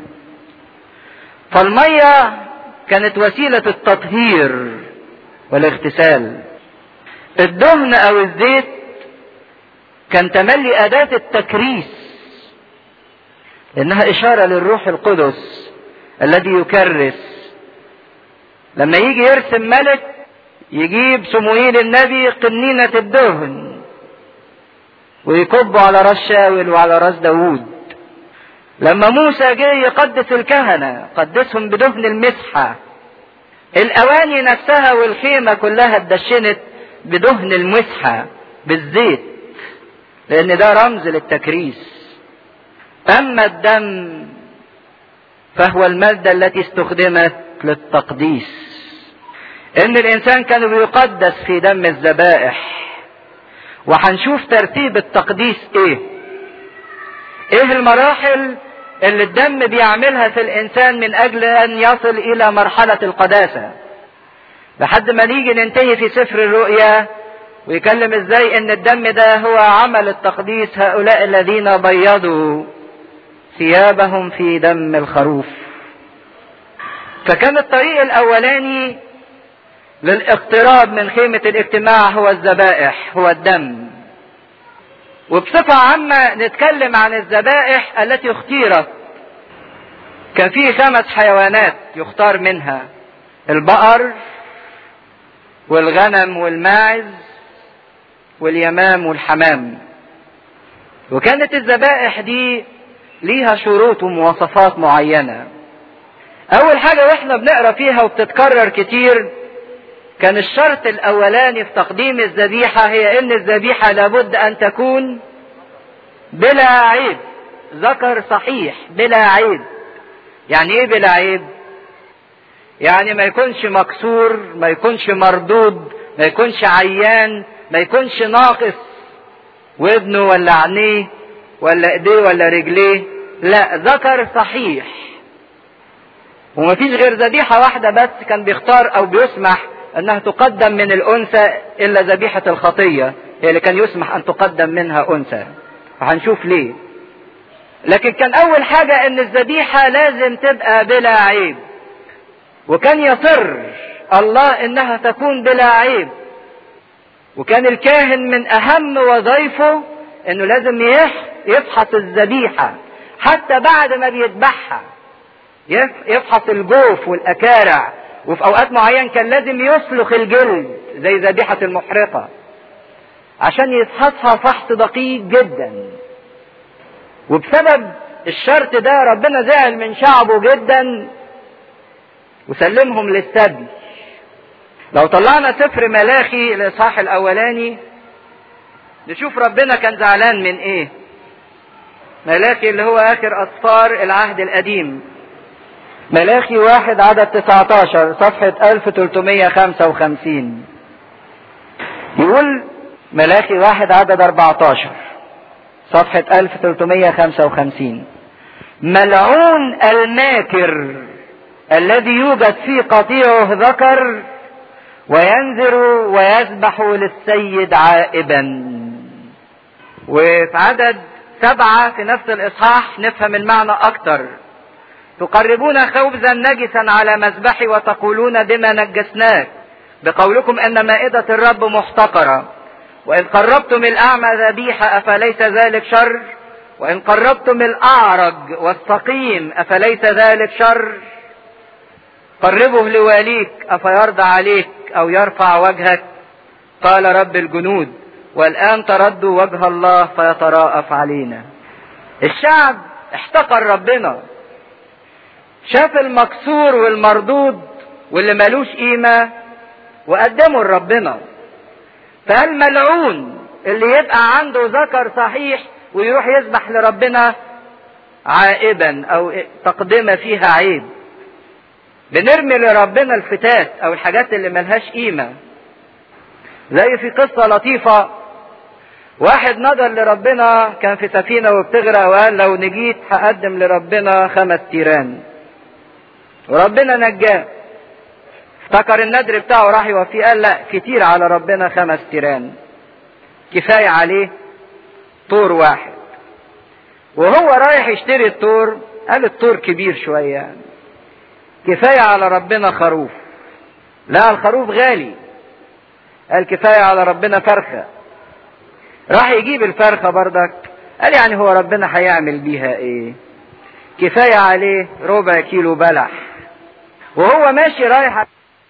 فالمية كانت وسيلة التطهير والاغتسال الدهن او الزيت كان تملي اداة التكريس لانها اشارة للروح القدس الذي يكرس لما يجي يرسم ملك يجيب سموئيل النبي قنينة الدهن ويكبوا على راس شاول وعلى راس داوود لما موسى جه يقدس الكهنة قدسهم بدهن المسحة الأواني نفسها والخيمة كلها اتدشنت بدهن المسحة بالزيت لأن ده رمز للتكريس أما الدم فهو المادة التي استخدمت للتقديس ان الانسان كان بيقدس في دم الذبائح وهنشوف ترتيب التقديس ايه ايه المراحل اللي الدم بيعملها في الانسان من اجل ان يصل الى مرحلة القداسة لحد ما نيجي ننتهي في سفر الرؤيا ويكلم ازاي ان الدم ده هو عمل التقديس هؤلاء الذين بيضوا ثيابهم في دم الخروف فكان الطريق الاولاني للاقتراب من خيمة الاجتماع هو الذبائح هو الدم وبصفة عامة نتكلم عن الذبائح التي اختيرت كان في خمس حيوانات يختار منها البقر والغنم والماعز واليمام والحمام وكانت الذبائح دي ليها شروط ومواصفات معينة أول حاجة وإحنا بنقرأ فيها وبتتكرر كتير كان الشرط الأولاني في تقديم الذبيحة هي إن الذبيحة لابد أن تكون بلا عيب ذكر صحيح بلا عيب يعني إيه بلا عيب؟ يعني ما يكونش مكسور ما يكونش مردود ما يكونش عيان ما يكونش ناقص ودنه ولا عينيه ولا ايديه ولا رجليه لا ذكر صحيح ومفيش غير ذبيحة واحدة بس كان بيختار او بيسمح انها تقدم من الانثى الا ذبيحة الخطية هي اللي كان يسمح ان تقدم منها انثى وهنشوف ليه لكن كان اول حاجة ان الذبيحة لازم تبقى بلا عيب وكان يصر الله انها تكون بلا عيب وكان الكاهن من اهم وظائفه انه لازم يفحص الذبيحة حتى بعد ما بيذبحها يفحص الجوف والاكارع وفي اوقات معين كان لازم يسلخ الجلد زي ذبيحة المحرقة عشان يفحصها فحص دقيق جدا وبسبب الشرط ده ربنا زعل من شعبه جدا وسلمهم للسبي لو طلعنا سفر ملاخي الاصحاح الاولاني نشوف ربنا كان زعلان من ايه ملاخي اللي هو اخر اسفار العهد القديم ملاخي واحد عدد 19 صفحة 1355 يقول ملاخي واحد عدد 14 صفحة 1355 ملعون الماكر الذي يوجد في قطيعه ذكر وينذر ويذبح للسيد عائبا وفي عدد سبعة في نفس الإصحاح نفهم المعنى أكتر تقربون خبزا نجسا على مذبحي وتقولون بما نجسناك بقولكم أن مائدة الرب محتقرة وإن قربتم الأعمى ذبيحة أفليس ذلك شر وإن قربتم الأعرج والسقيم أفليس ذلك شر قربه لواليك أفيرضى عليك أو يرفع وجهك قال رب الجنود والآن تردوا وجه الله فيتراءف علينا الشعب احتقر ربنا شاف المكسور والمردود واللي ملوش قيمة وقدموا لربنا فقال ملعون اللي يبقى عنده ذكر صحيح ويروح يذبح لربنا عائبا او تقدمه فيها عيب بنرمي لربنا الفتات او الحاجات اللي ملهاش قيمه زي في قصه لطيفه واحد نظر لربنا كان في سفينه وبتغرق وقال لو نجيت هقدم لربنا خمس تيران وربنا نجاه افتكر الندر بتاعه راح يوفيه قال لا كتير على ربنا خمس تيران كفايه عليه طور واحد وهو رايح يشتري الطور قال الطور كبير شويه يعني كفايه على ربنا خروف لا الخروف غالي قال كفايه على ربنا فرخه راح يجيب الفرخه بردك قال يعني هو ربنا هيعمل بيها ايه كفايه عليه ربع كيلو بلح وهو ماشي رايح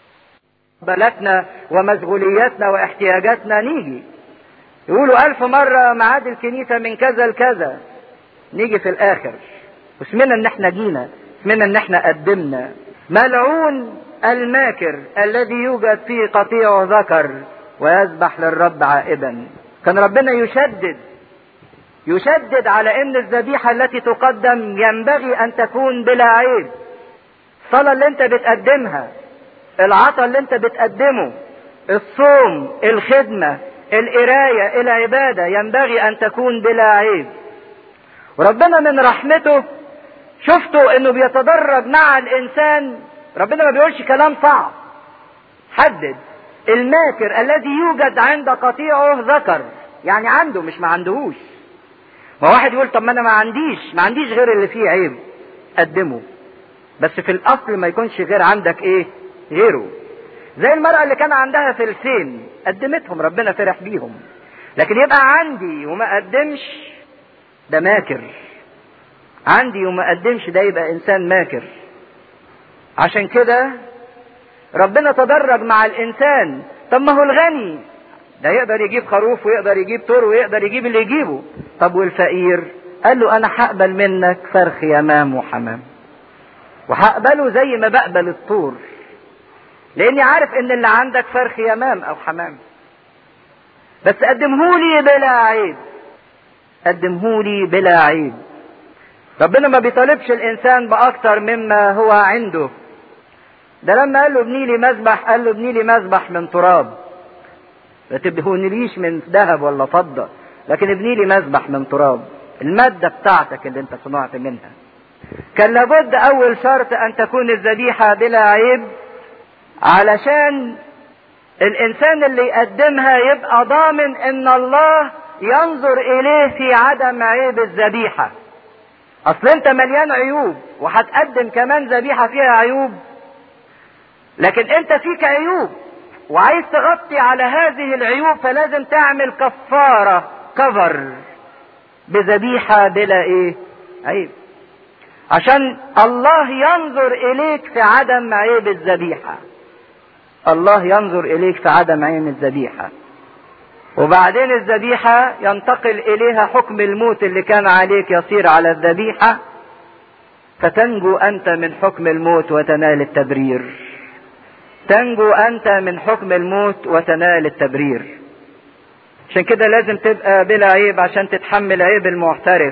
بلدنا ومشغولياتنا واحتياجاتنا نيجي يقولوا ألف مرة معاد الكنيسة من كذا لكذا نيجي في الآخر واسمنا إن احنا جينا اسمنا إن احنا قدمنا ملعون الماكر الذي يوجد فيه قطيع ذكر ويذبح للرب عائبا كان ربنا يشدد يشدد على ان الذبيحة التي تقدم ينبغي ان تكون بلا عيب الصلاة اللي انت بتقدمها العطا اللي انت بتقدمه الصوم الخدمة القراية العبادة ينبغي ان تكون بلا عيب وربنا من رحمته شفتوا انه بيتدرج مع الانسان ربنا ما بيقولش كلام صعب حدد الماكر الذي يوجد عند قطيعه ذكر يعني عنده مش ما عندهوش ما واحد يقول طب ما انا ما عنديش ما عنديش غير اللي فيه عيب قدمه بس في الاصل ما يكونش غير عندك ايه غيره زي المرأة اللي كان عندها فلسين قدمتهم ربنا فرح بيهم لكن يبقى عندي وما قدمش ده ماكر عندي وما قدمش ده يبقى انسان ماكر عشان كده ربنا تدرج مع الانسان طب ما هو الغني ده يقدر يجيب خروف ويقدر يجيب طور ويقدر يجيب اللي يجيبه طب والفقير قال له انا هقبل منك فرخ يمام وحمام وهقبله زي ما بقبل الطور لاني عارف ان اللي عندك فرخ يمام او حمام بس قدمهولي بلا عيب قدمهولي بلا عيب ربنا ما بيطالبش الانسان باكتر مما هو عنده ده لما قال له ابني لي مذبح قال له ابني لي مذبح من تراب ما تبهونليش من ذهب ولا فضه لكن ابني لي مذبح من تراب الماده بتاعتك اللي انت صنعت منها كان لابد اول شرط ان تكون الذبيحه بلا عيب علشان الانسان اللي يقدمها يبقى ضامن ان الله ينظر اليه في عدم عيب الذبيحه اصل انت مليان عيوب وهتقدم كمان ذبيحه فيها عيوب لكن انت فيك عيوب وعايز تغطي على هذه العيوب فلازم تعمل كفاره كفر بذبيحه بلا ايه عيب عشان الله ينظر اليك في عدم عيب الذبيحه الله ينظر اليك في عدم عين الذبيحه وبعدين الذبيحه ينتقل اليها حكم الموت اللي كان عليك يصير على الذبيحه فتنجو انت من حكم الموت وتنال التبرير تنجو انت من حكم الموت وتنال التبرير عشان كده لازم تبقى بلا عيب عشان تتحمل عيب المعترف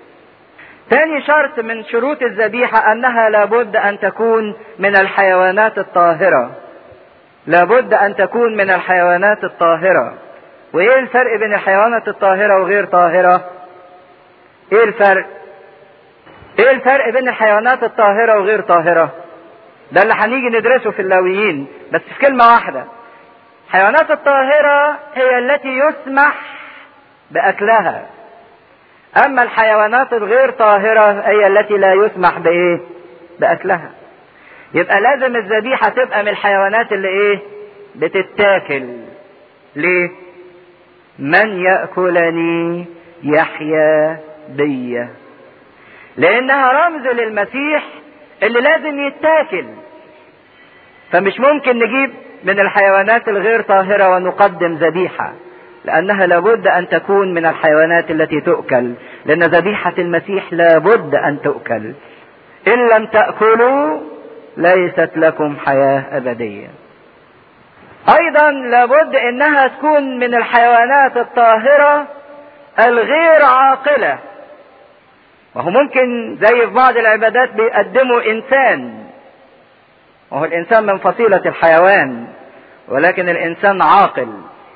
تاني شرط من شروط الذبيحة أنها لابد أن تكون من الحيوانات الطاهرة لابد أن تكون من الحيوانات الطاهرة وإيه الفرق بين الحيوانات الطاهرة وغير طاهرة؟ إيه الفرق؟ إيه الفرق بين الحيوانات الطاهرة وغير طاهرة؟ ده اللي هنيجي ندرسه في اللاويين بس في كلمة واحدة الحيوانات الطاهرة هي التي يسمح بأكلها أما الحيوانات الغير طاهرة هي التي لا يسمح بإيه؟ بأكلها. يبقى لازم الذبيحة تبقى من الحيوانات اللي إيه؟ بتتاكل. ليه؟ من يأكلني يحيا بي. لأنها رمز للمسيح اللي لازم يتاكل. فمش ممكن نجيب من الحيوانات الغير طاهرة ونقدم ذبيحة. لأنها لابد أن تكون من الحيوانات التي تؤكل لأن ذبيحة المسيح لابد أن تؤكل إن لم تأكلوا ليست لكم حياة أبدية ايضا لابد انها تكون من الحيوانات الطاهرة الغير عاقلة وهو ممكن زي في بعض العبادات بيقدموا انسان وهو الانسان من فصيلة الحيوان ولكن الانسان عاقل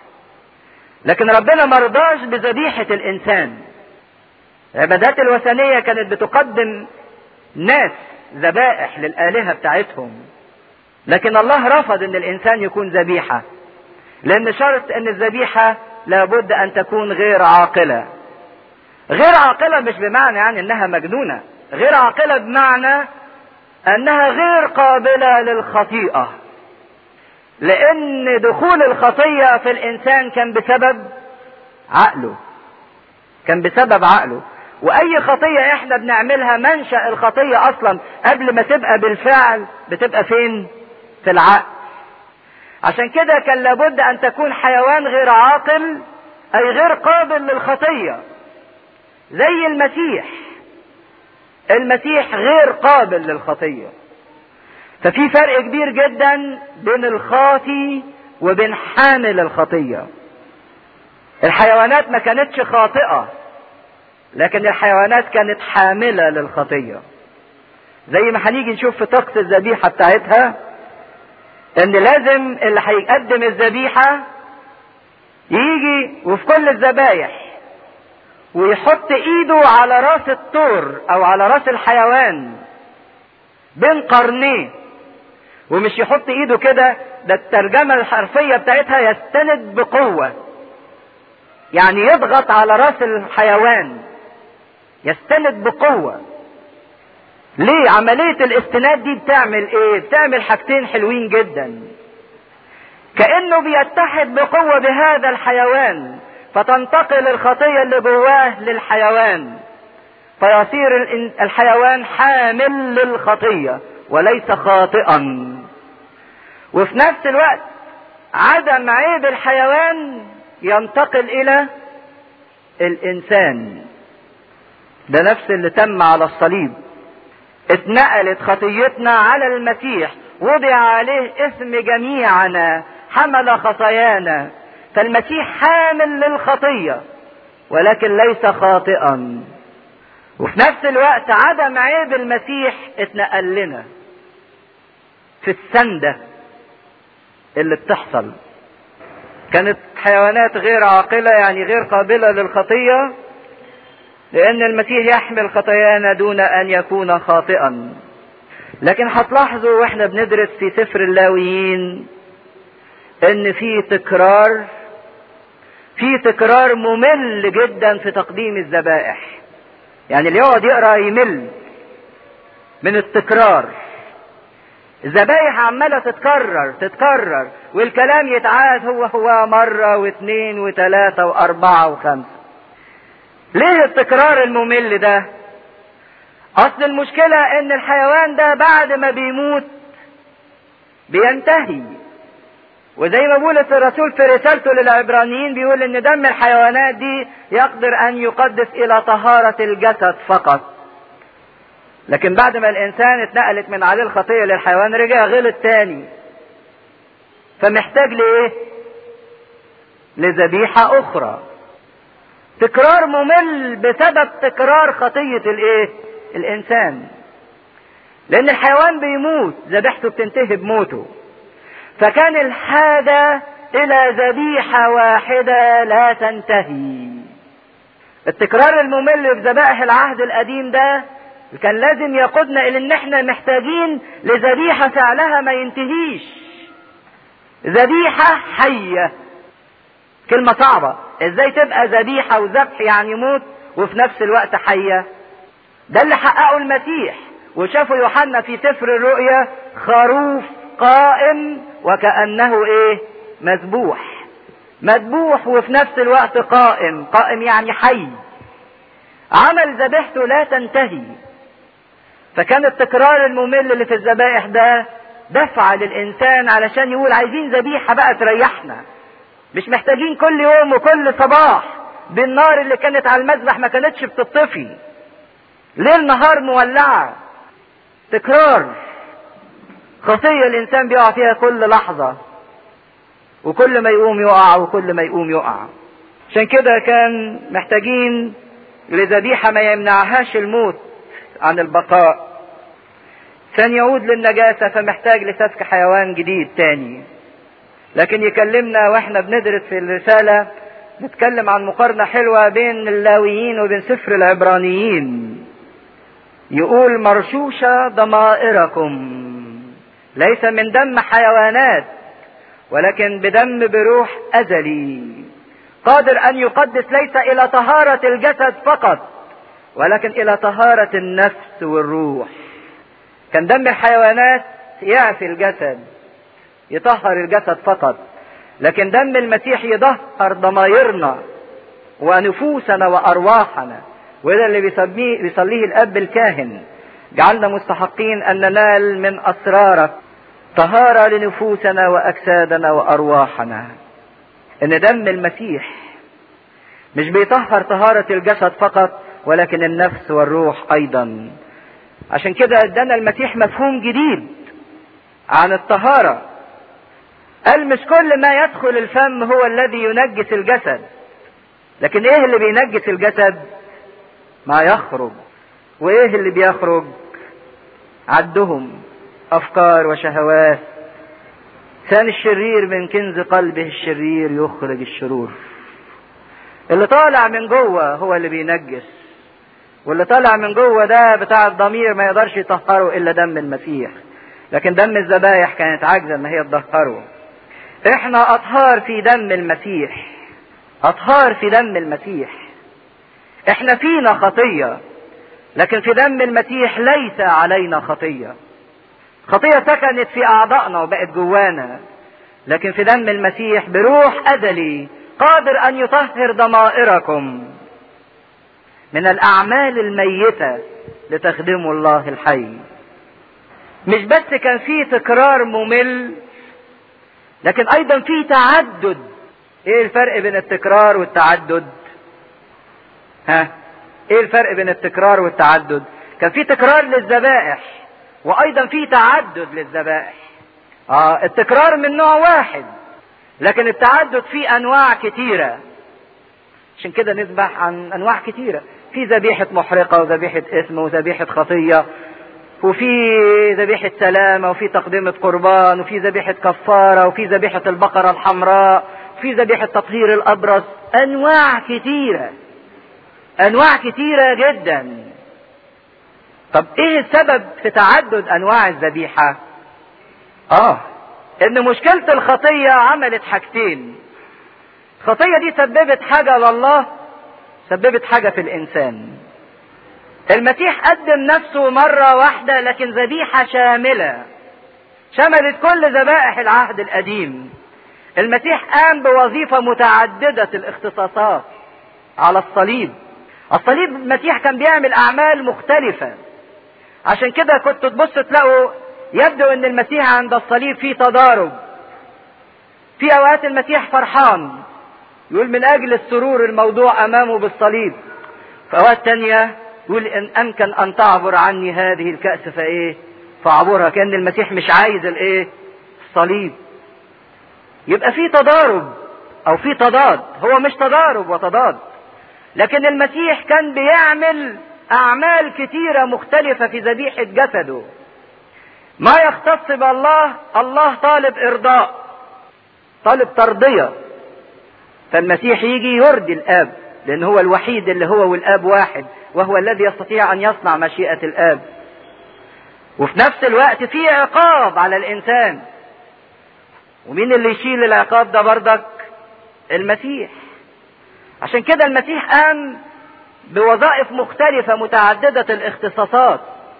لكن ربنا مرضاش بذبيحة الانسان العبادات الوثنية كانت بتقدم ناس ذبائح للآلهة بتاعتهم لكن الله رفض ان الانسان يكون ذبيحة لان شرط ان الذبيحة لابد ان تكون غير عاقلة غير عاقلة مش بمعنى يعني انها مجنونة غير عاقلة بمعنى انها غير قابلة للخطيئة لان دخول الخطية في الانسان كان بسبب عقله كان بسبب عقله واي خطية احنا بنعملها منشأ الخطية اصلا قبل ما تبقى بالفعل بتبقى فين في العقل عشان كده كان لابد ان تكون حيوان غير عاقل اي غير قابل للخطية زي المسيح المسيح غير قابل للخطية ففي فرق كبير جدا بين الخاطي وبين حامل الخطية الحيوانات ما كانتش خاطئة لكن الحيوانات كانت حاملة للخطية زي ما هنيجي نشوف في طقس الذبيحة بتاعتها ان لازم اللي هيقدم الذبيحة يجي وفي كل الذبايح ويحط ايده على راس الطور او على راس الحيوان بين قرنيه ومش يحط ايده كده ده الترجمة الحرفية بتاعتها يستند بقوة يعني يضغط على راس الحيوان يستند بقوة ليه عملية الاستناد دي بتعمل ايه بتعمل حاجتين حلوين جدا كأنه بيتحد بقوة بهذا الحيوان فتنتقل الخطية اللي جواه للحيوان فيصير الحيوان حامل للخطية وليس خاطئا وفي نفس الوقت عدم عيب الحيوان ينتقل الى الانسان ده نفس اللي تم على الصليب اتنقلت خطيتنا على المسيح وضع عليه اسم جميعنا حمل خطايانا فالمسيح حامل للخطية ولكن ليس خاطئا وفي نفس الوقت عدم عيب المسيح اتنقل لنا في السندة اللي بتحصل كانت حيوانات غير عاقلة يعني غير قابلة للخطية لأن المسيح يحمل خطايانا دون أن يكون خاطئا لكن هتلاحظوا واحنا بندرس في سفر اللاويين ان في تكرار في تكرار ممل جدا في تقديم الذبائح يعني اللي يقعد يقرا يمل من التكرار الذبايح عماله تتكرر تتكرر والكلام يتعاد هو هو مره واثنين وثلاثه واربعه وخمسه ليه التكرار الممل ده اصل المشكله ان الحيوان ده بعد ما بيموت بينتهي وزي ما بولس الرسول في رسالته للعبرانيين بيقول ان دم الحيوانات دي يقدر ان يقدس الى طهارة الجسد فقط لكن بعد ما الانسان اتنقلت من عليه الخطية للحيوان رجع غلط تاني فمحتاج لايه لذبيحة اخرى تكرار ممل بسبب تكرار خطية الايه الانسان لان الحيوان بيموت ذبيحته بتنتهي بموته فكان الحاجة الى ذبيحة واحدة لا تنتهي التكرار الممل في ذبائح العهد القديم ده كان لازم يقودنا الى ان احنا محتاجين لذبيحة فعلها ما ينتهيش ذبيحة حية كلمة صعبة ازاي تبقى ذبيحة وذبح يعني موت وفي نفس الوقت حية ده اللي حققه المسيح وشافه يوحنا في سفر الرؤيا خروف قائم وكأنه ايه مذبوح مذبوح وفي نفس الوقت قائم قائم يعني حي عمل ذبيحته لا تنتهي فكان التكرار الممل اللي في الذبائح ده دفع للانسان علشان يقول عايزين ذبيحه بقى تريحنا مش محتاجين كل يوم وكل صباح بالنار اللي كانت على المذبح ما كانتش بتطفي ليل نهار مولعه تكرار خطيه الانسان بيقع فيها كل لحظه وكل ما يقوم يقع وكل ما يقوم يقع عشان كده كان محتاجين لذبيحة ما يمنعهاش الموت عن البقاء ثاني يعود للنجاسة فمحتاج لسفك حيوان جديد تاني لكن يكلمنا واحنا بندرس في الرسالة نتكلم عن مقارنة حلوة بين اللاويين وبين سفر العبرانيين يقول مرشوشة ضمائركم ليس من دم حيوانات ولكن بدم بروح أزلي قادر أن يقدس ليس إلى طهارة الجسد فقط ولكن إلى طهارة النفس والروح كان دم الحيوانات يعفي الجسد يطهر الجسد فقط لكن دم المسيح يطهر ضمايرنا ونفوسنا وارواحنا وده اللي بيسميه بيصليه الاب الكاهن جعلنا مستحقين ان ننال من اسرارك طهارة لنفوسنا واجسادنا وارواحنا ان دم المسيح مش بيطهر طهارة الجسد فقط ولكن النفس والروح ايضا عشان كده ادانا المسيح مفهوم جديد عن الطهارة قال مش كل ما يدخل الفم هو الذي ينجس الجسد لكن ايه اللي بينجس الجسد ما يخرج وايه اللي بيخرج عدهم افكار وشهوات لسان الشرير من كنز قلبه الشرير يخرج الشرور اللي طالع من جوه هو اللي بينجس واللي طالع من جوه ده بتاع الضمير ما يقدرش يطهره الا دم المسيح لكن دم الذبايح كانت عاجزه ان هي تطهره احنا اطهار في دم المسيح اطهار في دم المسيح احنا فينا خطيه لكن في دم المسيح ليس علينا خطيه خطيه سكنت في اعضائنا وبقت جوانا لكن في دم المسيح بروح ازلي قادر ان يطهر ضمائركم من الاعمال الميته لتخدموا الله الحي مش بس كان في تكرار ممل لكن ايضا في تعدد ايه الفرق بين التكرار والتعدد ها ايه الفرق بين التكرار والتعدد كان في تكرار للذبائح وايضا في تعدد للذبائح اه التكرار من نوع واحد لكن التعدد فيه انواع كتيره عشان كده نذبح عن انواع كتيره في ذبيحه محرقه وذبيحه اسم وذبيحه خطيه وفي ذبيحة سلامة وفي تقدمة قربان وفي ذبيحة كفارة وفي ذبيحة البقرة الحمراء وفي ذبيحة تطهير الأبرص أنواع كتيرة أنواع كتيرة جدا طب إيه السبب في تعدد أنواع الذبيحة؟ آه إن مشكلة الخطية عملت حاجتين الخطية دي سببت حاجة لله سببت حاجة في الإنسان المسيح قدم نفسه مرة واحدة لكن ذبيحة شاملة شملت كل ذبائح العهد القديم المسيح قام بوظيفة متعددة الاختصاصات على الصليب الصليب المسيح كان بيعمل أعمال مختلفة عشان كده كنت تبص تلاقوا يبدو ان المسيح عند الصليب في تضارب في اوقات المسيح فرحان يقول من اجل السرور الموضوع امامه بالصليب في اوقات تانية يقول ان امكن ان تعبر عني هذه الكأس فايه فاعبرها كان المسيح مش عايز الايه الصليب يبقى في تضارب او في تضاد هو مش تضارب وتضاد لكن المسيح كان بيعمل اعمال كتيرة مختلفة في ذبيحة جسده ما يختص بالله الله طالب ارضاء طالب ترضية فالمسيح يجي يرضي الاب لان هو الوحيد اللي هو والاب واحد وهو الذي يستطيع ان يصنع مشيئة الاب وفي نفس الوقت في عقاب على الانسان ومين اللي يشيل العقاب ده بردك المسيح عشان كده المسيح قام بوظائف مختلفة متعددة الاختصاصات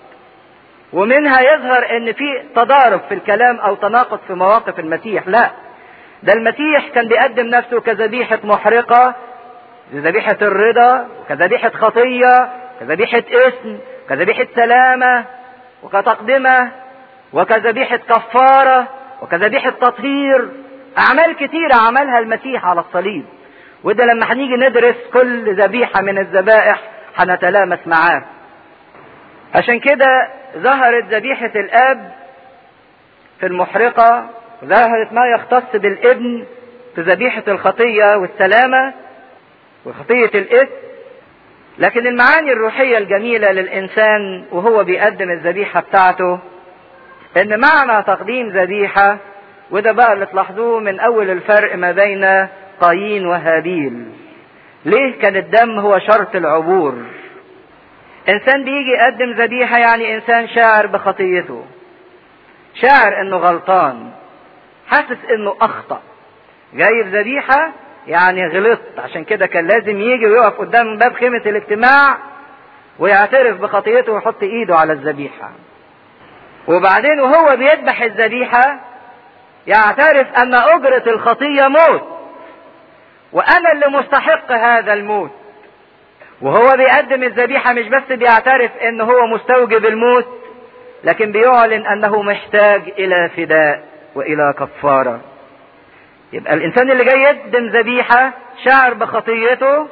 ومنها يظهر ان في تضارب في الكلام او تناقض في مواقف المسيح لا ده المسيح كان بيقدم نفسه كذبيحة محرقة ذبيحة الرضا كذبيحة خطية كذبيحة اسم كذبيحة سلامة وكتقدمة وكذبيحة كفارة وكذبيحة تطهير أعمال كتيرة عملها المسيح على الصليب وده لما هنيجي ندرس كل ذبيحة من الذبائح هنتلامس معاه عشان كده ظهرت ذبيحة الآب في المحرقة ظهرت ما يختص بالابن في ذبيحة الخطية والسلامة وخطية الإثم لكن المعاني الروحية الجميلة للإنسان وهو بيقدم الذبيحة بتاعته إن معنى تقديم ذبيحة وده بقى اللي تلاحظوه من أول الفرق ما بين قايين وهابيل ليه كان الدم هو شرط العبور إنسان بيجي يقدم ذبيحة يعني إنسان شاعر بخطيته شاعر إنه غلطان حاسس إنه أخطأ جايب ذبيحة يعني غلطت عشان كده كان لازم يجي ويقف قدام باب خيمة الاجتماع ويعترف بخطيته ويحط ايده على الذبيحة وبعدين وهو بيذبح الذبيحة يعترف ان اجرة الخطية موت وانا اللي مستحق هذا الموت وهو بيقدم الذبيحة مش بس بيعترف ان هو مستوجب الموت لكن بيعلن انه محتاج الى فداء والى كفاره يبقى الانسان اللي جاي يقدم ذبيحه شاعر بخطيته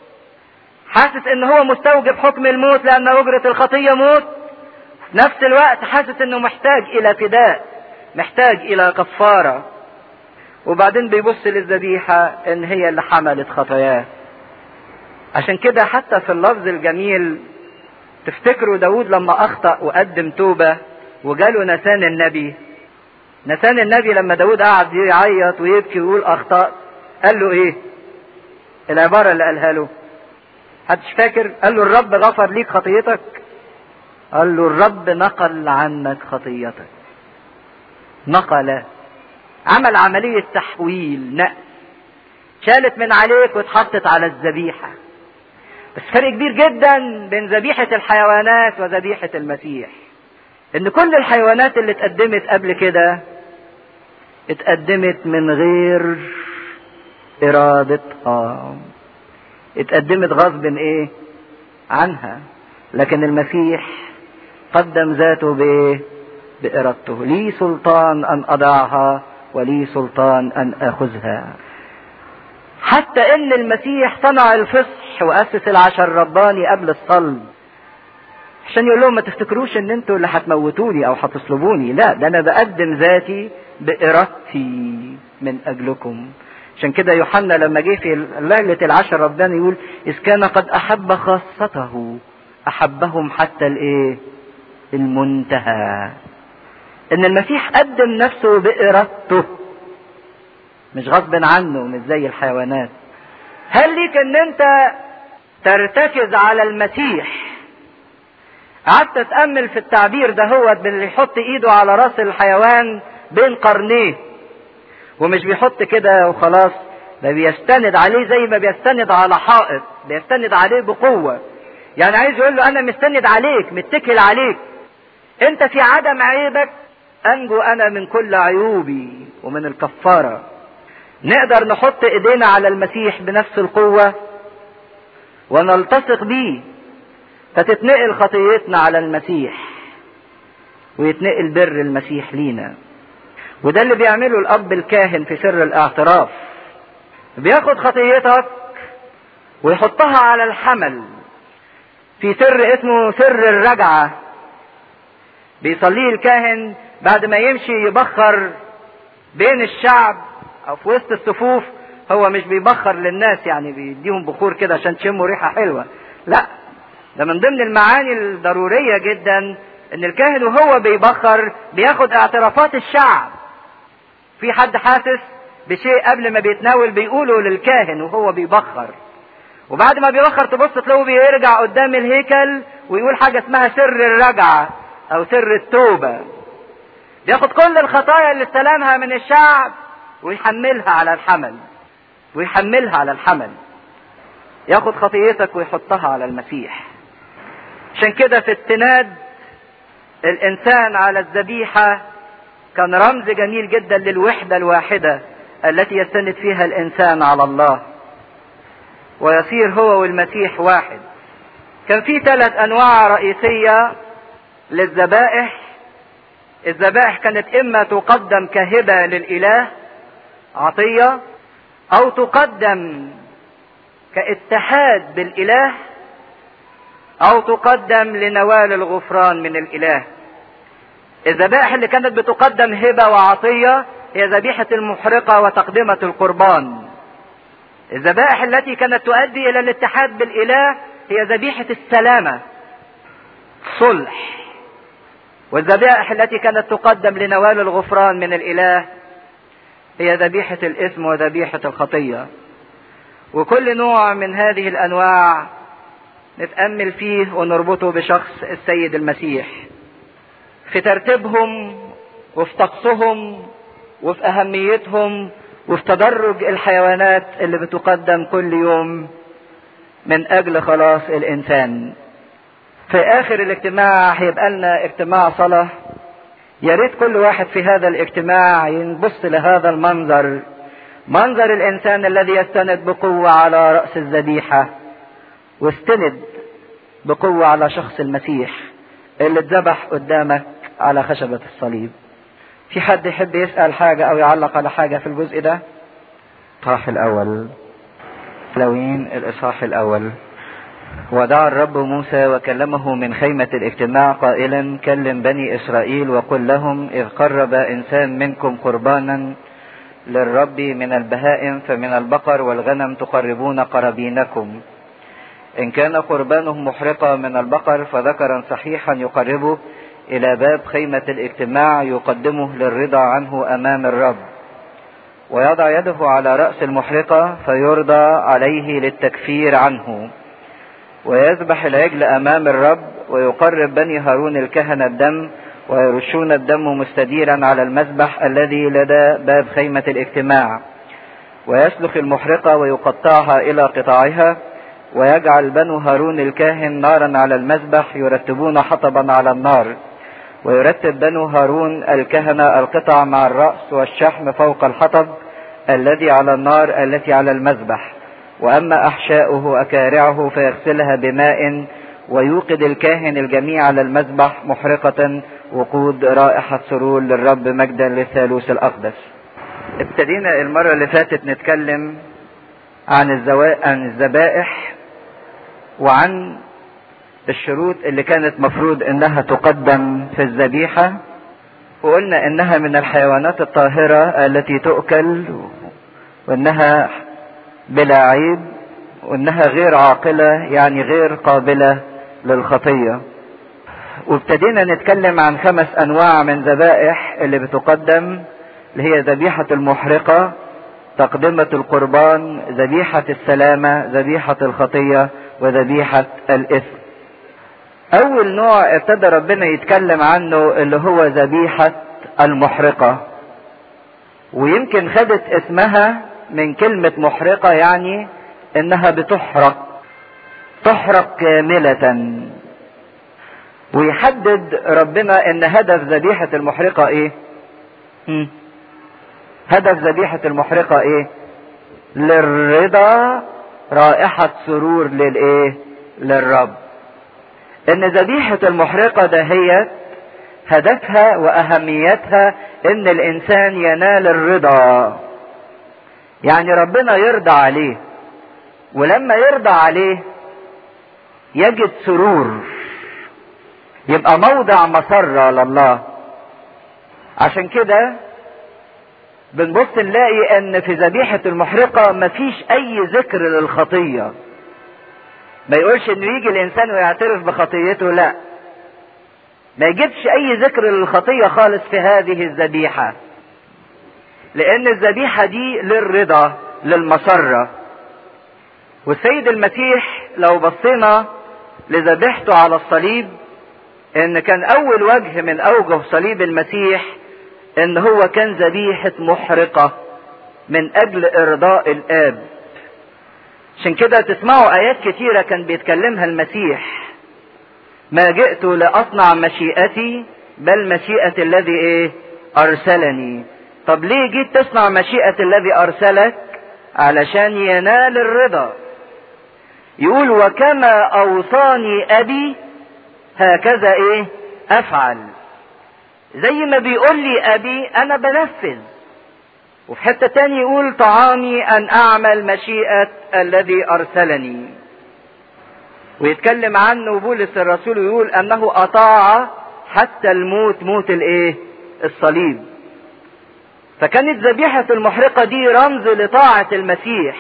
حاسس ان هو مستوجب حكم الموت لان اجره الخطيه موت في نفس الوقت حاسس انه محتاج الى فداء محتاج الى كفاره وبعدين بيبص للذبيحه ان هي اللي حملت خطاياه عشان كده حتى في اللفظ الجميل تفتكروا داود لما اخطا وقدم توبه وجاله نسان النبي نسان النبي لما داود قعد يعيط ويبكي ويقول اخطأت قال له ايه العبارة اللي قالها له حدش فاكر قال له الرب غفر ليك خطيتك قال له الرب نقل عنك خطيتك نقل عمل عملية تحويل نقل شالت من عليك واتحطت على الذبيحة بس فرق كبير جدا بين ذبيحة الحيوانات وذبيحة المسيح ان كل الحيوانات اللي اتقدمت قبل كده اتقدمت من غير ارادتها اتقدمت غصب ايه عنها لكن المسيح قدم ذاته بايه بارادته لي سلطان ان اضعها ولي سلطان ان اخذها حتى ان المسيح صنع الفصح واسس العشر الرباني قبل الصلب عشان يقول لهم ما تفتكروش ان انتوا اللي هتموتوني او هتصلبوني لا ده انا بقدم ذاتي بارادتي من اجلكم عشان كده يوحنا لما جه في ليلة العشر ربنا يقول إذ كان قد أحب خاصته أحبهم حتى الإيه؟ المنتهى. إن المسيح قدم نفسه بإرادته مش غصب عنه مش زي الحيوانات. هل ليك إن أنت ترتكز على المسيح قعدت اتامل في التعبير ده هو اللي يحط ايده على راس الحيوان بين قرنيه ومش بيحط كده وخلاص ده بيستند عليه زي ما بيستند على حائط بيستند عليه بقوة يعني عايز يقول له انا مستند عليك متكل عليك انت في عدم عيبك انجو انا من كل عيوبي ومن الكفارة نقدر نحط ايدينا على المسيح بنفس القوة ونلتصق بيه فتتنقل خطيتنا على المسيح ويتنقل بر المسيح لينا وده اللي بيعمله الاب الكاهن في سر الاعتراف بياخد خطيتك ويحطها على الحمل في سر اسمه سر الرجعة بيصليه الكاهن بعد ما يمشي يبخر بين الشعب او في وسط الصفوف هو مش بيبخر للناس يعني بيديهم بخور كده عشان تشموا ريحة حلوة لا ده من ضمن المعاني الضرورية جدا ان الكاهن وهو بيبخر بياخد اعترافات الشعب في حد حاسس بشيء قبل ما بيتناول بيقوله للكاهن وهو بيبخر وبعد ما بيبخر تبص تلاقيه بيرجع قدام الهيكل ويقول حاجة اسمها سر الرجعة او سر التوبة بياخد كل الخطايا اللي استلمها من الشعب ويحملها على الحمل ويحملها على الحمل ياخد خطيتك ويحطها على المسيح عشان كده في استناد الانسان على الذبيحه كان رمز جميل جدا للوحده الواحده التي يستند فيها الانسان على الله ويصير هو والمسيح واحد كان في ثلاث انواع رئيسيه للذبائح الذبائح كانت اما تقدم كهبه للاله عطيه او تقدم كاتحاد بالاله او تقدم لنوال الغفران من الاله الذبائح اللي كانت بتقدم هبه وعطيه هي ذبيحة المحرقة وتقدمة القربان الذبائح التي كانت تؤدي الى الاتحاد بالاله هي ذبيحة السلامة صلح والذبائح التي كانت تقدم لنوال الغفران من الاله هي ذبيحة الاثم وذبيحة الخطية وكل نوع من هذه الانواع نتأمل فيه ونربطه بشخص السيد المسيح في ترتيبهم وفي طقسهم وفي اهميتهم وفي تدرج الحيوانات اللي بتقدم كل يوم من اجل خلاص الانسان في اخر الاجتماع هيبقى لنا اجتماع صلاة يا ريت كل واحد في هذا الاجتماع ينبص لهذا المنظر منظر الانسان الذي يستند بقوة على رأس الذبيحة واستند بقوة على شخص المسيح اللي اتذبح قدامك على خشبة الصليب في حد يحب يسأل حاجة أو يعلق على حاجة في الجزء ده؟ الإصحاح الأول لوين الإصحاح الأول ودعا الرب موسى وكلمه من خيمة الاجتماع قائلا كلم بني إسرائيل وقل لهم إذ قرب إنسان منكم قربانا للرب من البهائم فمن البقر والغنم تقربون قرابينكم إن كان قربانه محرقة من البقر فذكرا صحيحا يقربه إلى باب خيمة الاجتماع يقدمه للرضا عنه أمام الرب ويضع يده على رأس المحرقة فيرضى عليه للتكفير عنه ويذبح العجل أمام الرب ويقرب بني هارون الكهنة الدم ويرشون الدم مستديرا على المذبح الذي لدى باب خيمة الاجتماع ويسلخ المحرقة ويقطعها إلى قطعها ويجعل بنو هارون الكاهن نارا على المذبح يرتبون حطبا على النار ويرتب بنو هارون الكهنة القطع مع الرأس والشحم فوق الحطب الذي على النار التي على المذبح وأما أحشاؤه أكارعه فيغسلها بماء ويوقد الكاهن الجميع على المذبح محرقة وقود رائحة سرور للرب مجدا للثالوث الأقدس ابتدينا المرة اللي فاتت نتكلم عن الزوا... عن الذبائح وعن الشروط اللي كانت مفروض انها تقدم في الذبيحة وقلنا انها من الحيوانات الطاهرة التي تؤكل وانها بلا عيب وانها غير عاقلة يعني غير قابلة للخطية وابتدينا نتكلم عن خمس انواع من ذبائح اللي بتقدم اللي هي ذبيحة المحرقة تقدمة القربان ذبيحة السلامة ذبيحة الخطية وذبيحة الإثم أول نوع ابتدى ربنا يتكلم عنه اللي هو ذبيحة المحرقة ويمكن خدت اسمها من كلمة محرقة يعني انها بتحرق تحرق كاملة ويحدد ربنا ان هدف ذبيحة المحرقة ايه هدف ذبيحة المحرقة ايه للرضا رائحة سرور للايه للرب ان ذبيحة المحرقة دهيت هدفها واهميتها ان الانسان ينال الرضا يعني ربنا يرضى عليه ولما يرضى عليه يجد سرور يبقى موضع مسرة لله عشان كده بنبص نلاقي ان في ذبيحة المحرقة مفيش اي ذكر للخطية ما يقولش انه يجي الانسان ويعترف بخطيته لا ما يجيبش اي ذكر للخطية خالص في هذه الذبيحة لان الذبيحة دي للرضا للمسرة والسيد المسيح لو بصينا لذبيحته على الصليب ان كان اول وجه من اوجه صليب المسيح ان هو كان ذبيحة محرقة من اجل ارضاء الاب عشان كده تسمعوا ايات كتيرة كان بيتكلمها المسيح ما جئت لاصنع مشيئتي بل مشيئة الذي ايه ارسلني طب ليه جيت تصنع مشيئة الذي ارسلك علشان ينال الرضا يقول وكما اوصاني ابي هكذا ايه افعل زي ما بيقول لي ابي انا بنفذ وفي حتة تاني يقول طعامي ان اعمل مشيئة الذي ارسلني ويتكلم عنه بولس الرسول ويقول انه اطاع حتى الموت موت الايه الصليب فكانت ذبيحة المحرقة دي رمز لطاعة المسيح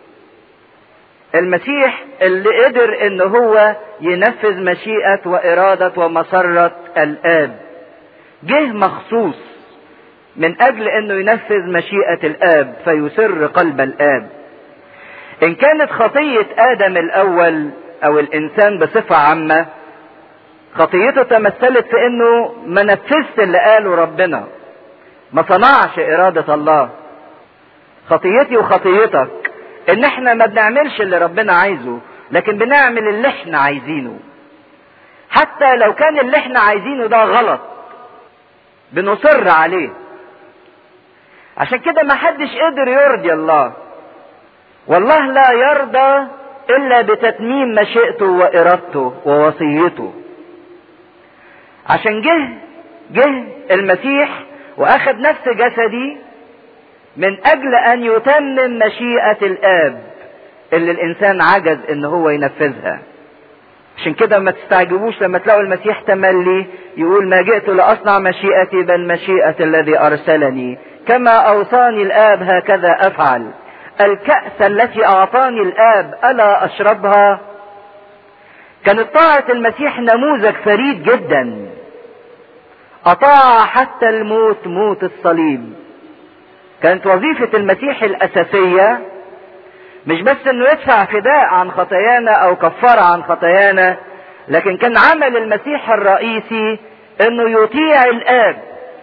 المسيح اللي قدر ان هو ينفذ مشيئة وارادة ومسرة الاب جه مخصوص من اجل انه ينفذ مشيئة الاب فيسر قلب الاب ان كانت خطية ادم الاول او الانسان بصفة عامة خطيته تمثلت في انه ما نفذش اللي قاله ربنا ما صنعش ارادة الله خطيتي وخطيتك ان احنا ما بنعملش اللي ربنا عايزه لكن بنعمل اللي احنا عايزينه حتى لو كان اللي احنا عايزينه ده غلط بنصر عليه عشان كده ما حدش قدر يرضي الله والله لا يرضى الا بتتميم مشيئته وارادته ووصيته عشان جه جه المسيح واخذ نفس جسدي من اجل ان يتمم مشيئة الاب اللي الانسان عجز ان هو ينفذها عشان كده ما تستعجبوش لما تلاقوا المسيح تملي يقول ما جئت لاصنع مشيئتي بل مشيئة الذي ارسلني كما اوصاني الاب هكذا افعل الكأس التي اعطاني الاب الا اشربها كانت طاعة المسيح نموذج فريد جدا اطاع حتى الموت موت الصليب كانت وظيفة المسيح الاساسية مش بس انه يدفع فداء عن خطايانا او كفارة عن خطايانا لكن كان عمل المسيح الرئيسي انه يطيع الاب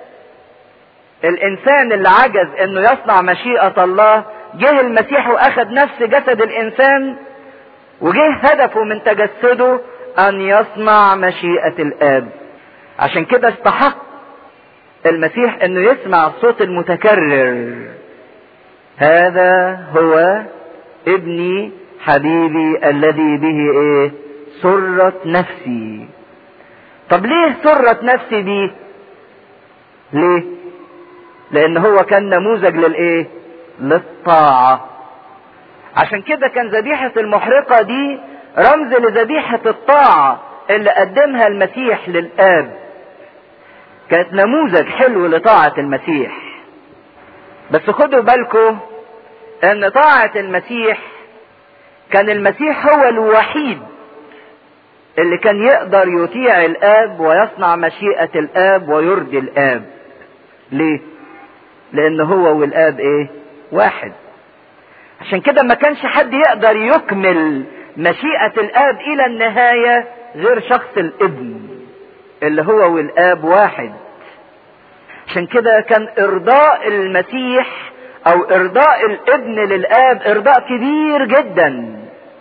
الانسان اللي عجز انه يصنع مشيئة الله جه المسيح واخد نفس جسد الانسان وجه هدفه من تجسده ان يصنع مشيئة الاب عشان كده استحق المسيح انه يسمع الصوت المتكرر هذا هو ابني حبيبي الذي به ايه سرت نفسي طب ليه سرت نفسي بيه ليه لان هو كان نموذج للايه للطاعة عشان كده كان ذبيحة المحرقة دي رمز لذبيحة الطاعة اللي قدمها المسيح للآب كانت نموذج حلو لطاعة المسيح بس خدوا بالكم ان طاعة المسيح كان المسيح هو الوحيد اللي كان يقدر يطيع الاب ويصنع مشيئة الاب ويرضي الاب ليه لان هو والاب ايه واحد عشان كده ما كانش حد يقدر يكمل مشيئة الاب الى النهاية غير شخص الابن اللي هو والاب واحد عشان كده كان ارضاء المسيح او ارضاء الابن للاب ارضاء كبير جدا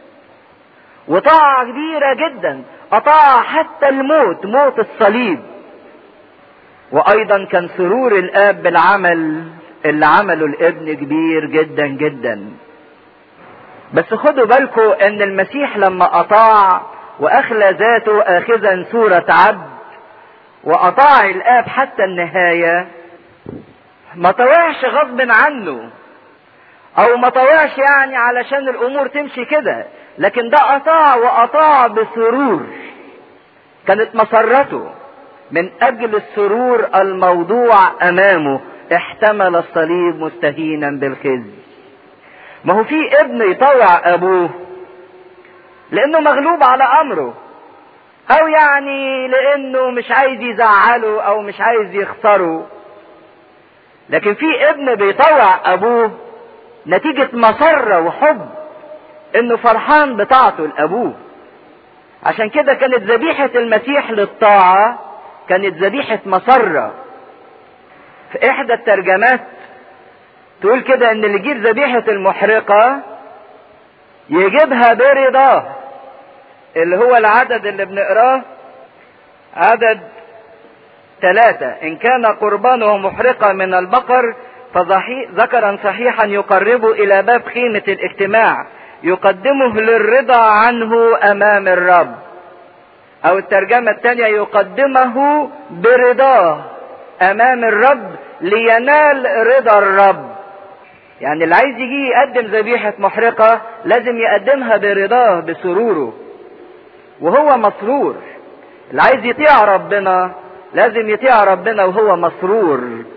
وطاعة كبيرة جدا اطاع حتى الموت موت الصليب وايضا كان سرور الاب بالعمل اللي عمله الابن كبير جدا جدا بس خدوا بالكم ان المسيح لما اطاع واخلى ذاته اخذا صورة عبد واطاع الاب حتى النهاية ما طوعش غصب عنه او ما طوعش يعني علشان الامور تمشي كده لكن ده اطاع واطاع بسرور كانت مسرته من اجل السرور الموضوع امامه احتمل الصليب مستهينا بالخزي ما هو في ابن يطوع ابوه لانه مغلوب على امره او يعني لانه مش عايز يزعله او مش عايز يخسره لكن في ابن بيطوع ابوه نتيجة مسرة وحب انه فرحان بطاعته لابوه عشان كده كانت ذبيحة المسيح للطاعة كانت ذبيحة مسرة في احدى الترجمات تقول كده ان اللي يجيب ذبيحة المحرقة يجيبها برضاه اللي هو العدد اللي بنقراه عدد ثلاثة إن كان قربانه محرقة من البقر فذكرا صحيحا يقربه إلى باب خيمة الاجتماع يقدمه للرضا عنه أمام الرب أو الترجمة الثانية يقدمه برضاه أمام الرب لينال رضا الرب يعني اللي عايز يجي يقدم ذبيحة محرقة لازم يقدمها برضاه بسروره وهو مسرور اللي عايز يطيع ربنا لازم يطيع ربنا وهو مسرور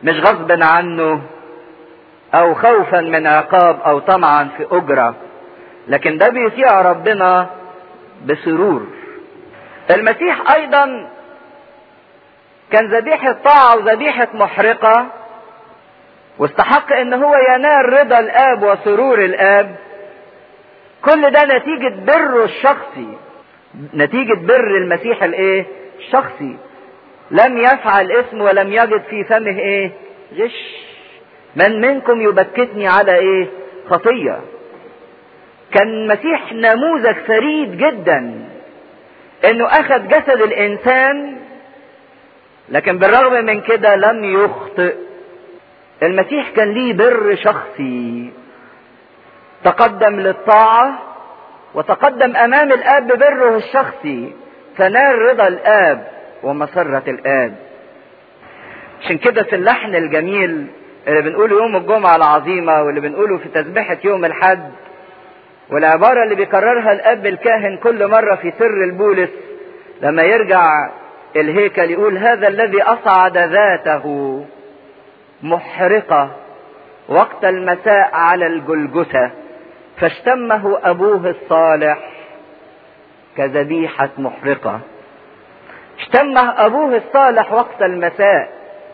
مش غصبا عنه او خوفا من عقاب او طمعا في اجرة لكن ده بيطيع ربنا بسرور المسيح ايضا كان ذبيحة طاعة وذبيحة محرقة واستحق ان هو ينال رضا الاب وسرور الاب كل ده نتيجة بره الشخصي نتيجة بر المسيح الايه الشخصي لم يفعل اسم ولم يجد في فمه ايه غش من منكم يبكتني على ايه خطية كان المسيح نموذج فريد جدا انه اخذ جسد الانسان لكن بالرغم من كده لم يخطئ المسيح كان ليه بر شخصي تقدم للطاعة وتقدم امام الاب ببره الشخصي فنال رضا الاب ومسرة الاب عشان كده في اللحن الجميل اللي بنقوله يوم الجمعة العظيمة واللي بنقوله في تسبيحة يوم الحد والعبارة اللي بيكررها الاب الكاهن كل مرة في سر البولس لما يرجع الهيكل يقول هذا الذي اصعد ذاته محرقة وقت المساء على الجلجثة فاشتمه ابوه الصالح كذبيحة محرقة اشتمه ابوه الصالح وقت المساء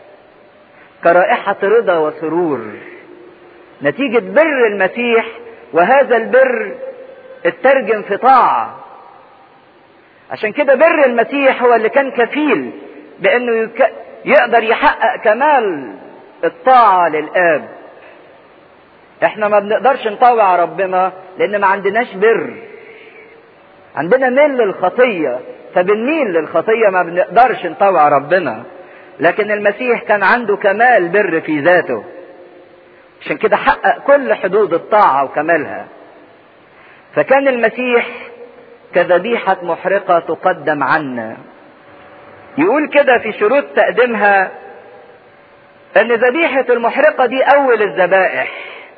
كرائحة رضا وسرور نتيجة بر المسيح وهذا البر اترجم في طاعة عشان كده بر المسيح هو اللي كان كفيل بانه يك... يقدر يحقق كمال الطاعة للآب احنا ما بنقدرش نطوع ربنا لان ما عندناش بر عندنا ميل للخطية فبنميل للخطية ما بنقدرش نطوع ربنا لكن المسيح كان عنده كمال بر في ذاته عشان كده حقق كل حدود الطاعة وكمالها فكان المسيح كذبيحة محرقة تقدم عنا يقول كده في شروط تقديمها ان ذبيحة المحرقة دي اول الذبائح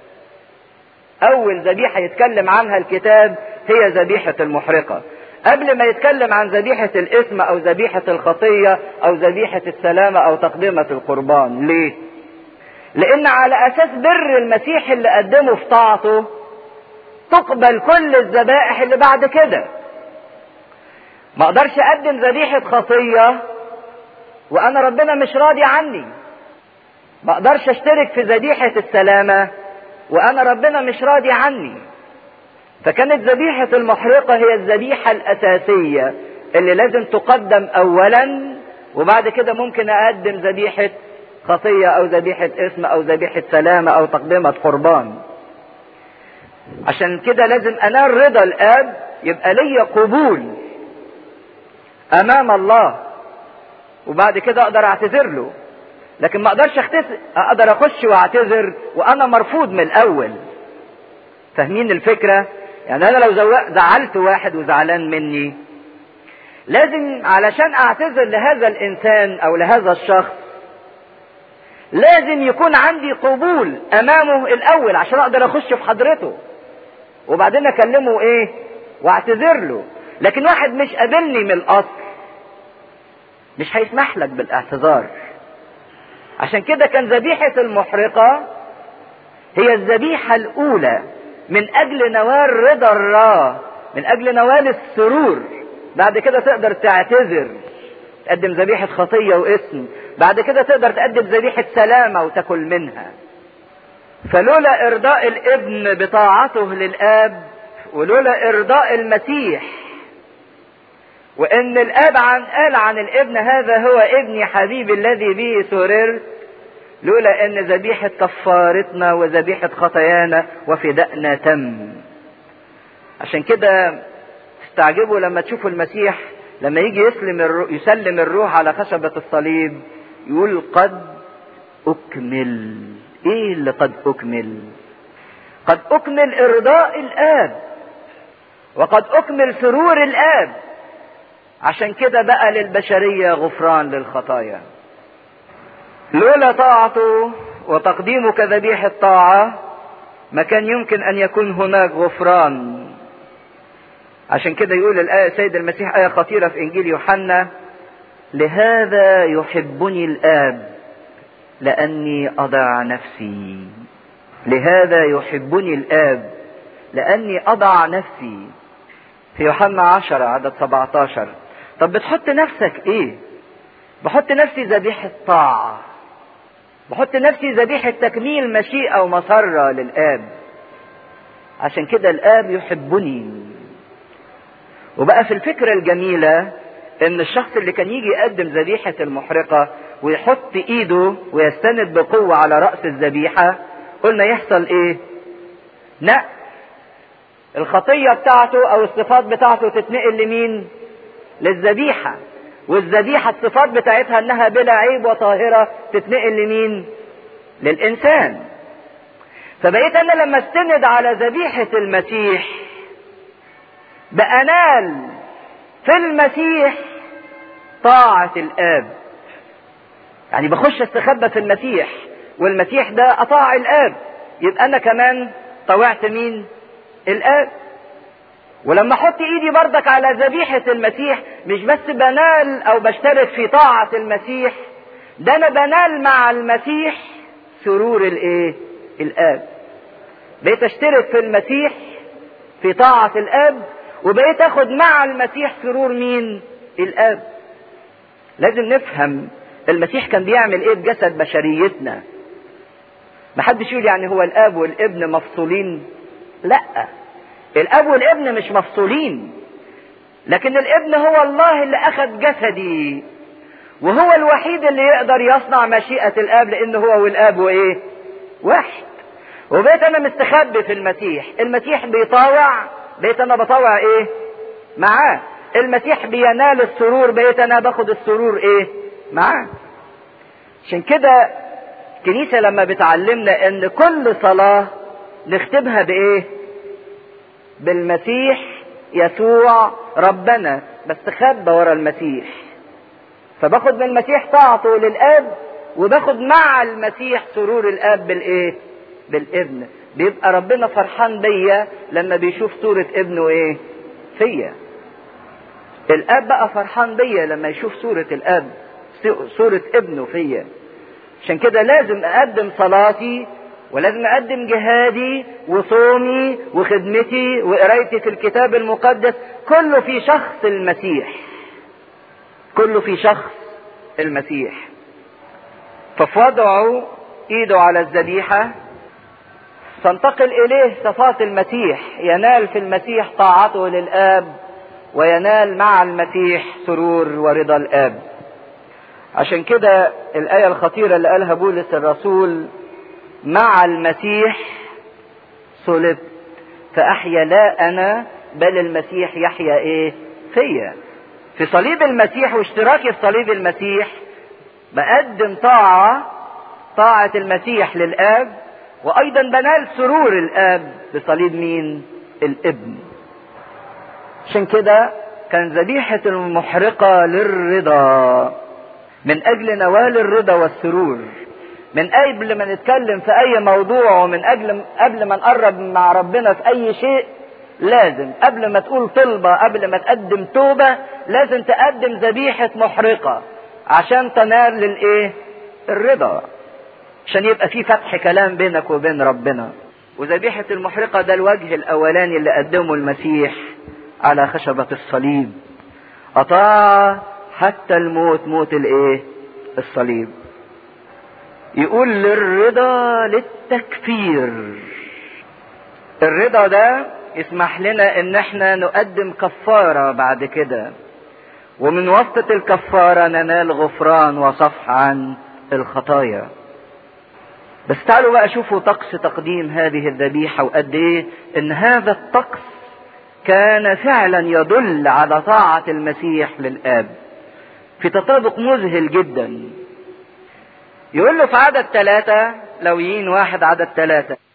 اول ذبيحة يتكلم عنها الكتاب هي ذبيحة المحرقة قبل ما يتكلم عن ذبيحة الاسم او ذبيحة الخطية او ذبيحة السلامة او تقدمة القربان ليه لان على اساس بر المسيح اللي قدمه في طاعته تقبل كل الذبائح اللي بعد كده ما اقدرش اقدم ذبيحة خطية وانا ربنا مش راضي عني ما اقدرش اشترك في ذبيحة السلامة وانا ربنا مش راضي عني فكانت ذبيحة المحرقة هي الذبيحة الاساسية اللي لازم تقدم اولا وبعد كده ممكن اقدم ذبيحة خطية او ذبيحة اسم او ذبيحة سلامة او تقدمة قربان عشان كده لازم انال رضا الاب يبقى ليا قبول امام الله وبعد كده اقدر اعتذر له لكن ما اقدرش اختفي اقدر اخش واعتذر وانا مرفوض من الاول فاهمين الفكرة يعني انا لو زعلت واحد وزعلان مني لازم علشان اعتذر لهذا الانسان او لهذا الشخص لازم يكون عندي قبول امامه الاول عشان اقدر اخش في حضرته وبعدين اكلمه ايه واعتذر له لكن واحد مش قابلني من الاصل مش هيسمح لك بالاعتذار عشان كده كان ذبيحة المحرقة هي الذبيحة الأولى من أجل نوال رضا الله من أجل نوال السرور بعد كده تقدر تعتذر تقدم ذبيحة خطية واسم بعد كده تقدر تقدم ذبيحة سلامة وتاكل منها فلولا إرضاء الابن بطاعته للآب ولولا إرضاء المسيح وان الاب عن قال عن الابن هذا هو ابني حبيبي الذي به سررت لولا ان ذبيحة كفارتنا وذبيحة خطايانا وفدائنا تم عشان كده تستعجبوا لما تشوفوا المسيح لما يجي يسلم الروح يسلم الروح على خشبة الصليب يقول قد أكمل إيه اللي قد أكمل؟ قد أكمل إرضاء الآب وقد أكمل سرور الآب عشان كده بقى للبشرية غفران للخطايا لولا طاعته وتقديمه كذبيحة طاعة ما كان يمكن أن يكون هناك غفران عشان كده يقول الآية سيد المسيح آية خطيرة في إنجيل يوحنا لهذا يحبني الآب لاني اضع نفسي لهذا يحبني الاب لاني اضع نفسي في يوحنا عشرة عدد 17 طب بتحط نفسك ايه بحط نفسي ذبيحة طاعة بحط نفسي ذبيحة تكميل مشيئة ومسرة للآب عشان كده الآب يحبني وبقى في الفكرة الجميلة ان الشخص اللي كان يجي يقدم ذبيحة المحرقة ويحط ايده ويستند بقوة على رأس الذبيحة قلنا يحصل ايه نقل الخطية بتاعته او الصفات بتاعته تتنقل لمين للذبيحة والذبيحة الصفات بتاعتها انها بلا عيب وطاهرة تتنقل لمين للانسان فبقيت انا لما استند على ذبيحة المسيح بأنال في المسيح طاعة الآب يعني بخش استخبى في المسيح والمسيح ده أطاع الآب يبقى أنا كمان طوعت مين؟ الآب ولما احط ايدي بردك على ذبيحة المسيح مش بس بنال او بشترك في طاعة المسيح ده انا بنال مع المسيح سرور الايه الاب بقيت اشترك في المسيح في طاعة الاب وبقيت اخد مع المسيح سرور مين الاب لازم نفهم المسيح كان بيعمل ايه بجسد بشريتنا محدش يقول يعني هو الاب والابن مفصولين لا الاب والابن مش مفصولين لكن الابن هو الله اللي اخذ جسدي وهو الوحيد اللي يقدر يصنع مشيئة الاب لان هو والاب وايه واحد وبقيت انا مستخبي في المسيح المسيح بيطاوع بقيت انا بطاوع ايه معاه المسيح بينال السرور بقيت انا باخد السرور ايه معاه عشان كده الكنيسة لما بتعلمنا ان كل صلاة نختمها بايه بالمسيح يسوع ربنا بستخبى ورا المسيح فباخد من المسيح طاعته للاب وباخد مع المسيح سرور الاب بالايه بالابن بيبقى ربنا فرحان بيا لما بيشوف صورة ابنه ايه فيا الاب بقى فرحان بيا لما يشوف صورة الاب صورة ابنه فيا عشان كده لازم اقدم صلاتي ولازم اقدم جهادي وصومي وخدمتي وقرايتي في الكتاب المقدس كله في شخص المسيح كله في شخص المسيح ففي وضعه ايده على الذبيحه تنتقل اليه صفات المسيح ينال في المسيح طاعته للاب وينال مع المسيح سرور ورضا الاب عشان كده الايه الخطيره اللي قالها بولس الرسول مع المسيح صلبت فاحيا لا انا بل المسيح يحيا ايه فيا في صليب المسيح واشتراكي في صليب المسيح بقدم طاعه طاعه المسيح للاب وايضا بنال سرور الاب بصليب مين الابن عشان كده كان ذبيحة المحرقة للرضا من أجل نوال الرضا والسرور من قبل ما نتكلم في أي موضوع ومن أجل قبل ما نقرب مع ربنا في أي شيء لازم قبل ما تقول طلبة قبل ما تقدم توبة لازم تقدم ذبيحة محرقة عشان تنال للإيه؟ الرضا عشان يبقى في فتح كلام بينك وبين ربنا وذبيحة المحرقة ده الوجه الأولاني اللي قدمه المسيح على خشبة الصليب أطاع حتى الموت موت الإيه؟ الصليب يقول للرضا للتكفير الرضا ده يسمح لنا ان احنا نقدم كفارة بعد كده ومن وسط الكفارة ننال غفران وصفح عن الخطايا بس تعالوا بقى شوفوا طقس تقديم هذه الذبيحة وقد ايه ان هذا الطقس كان فعلا يدل على طاعة المسيح للآب في تطابق مذهل جدا يقول له في عدد ثلاثة لويين واحد عدد ثلاثة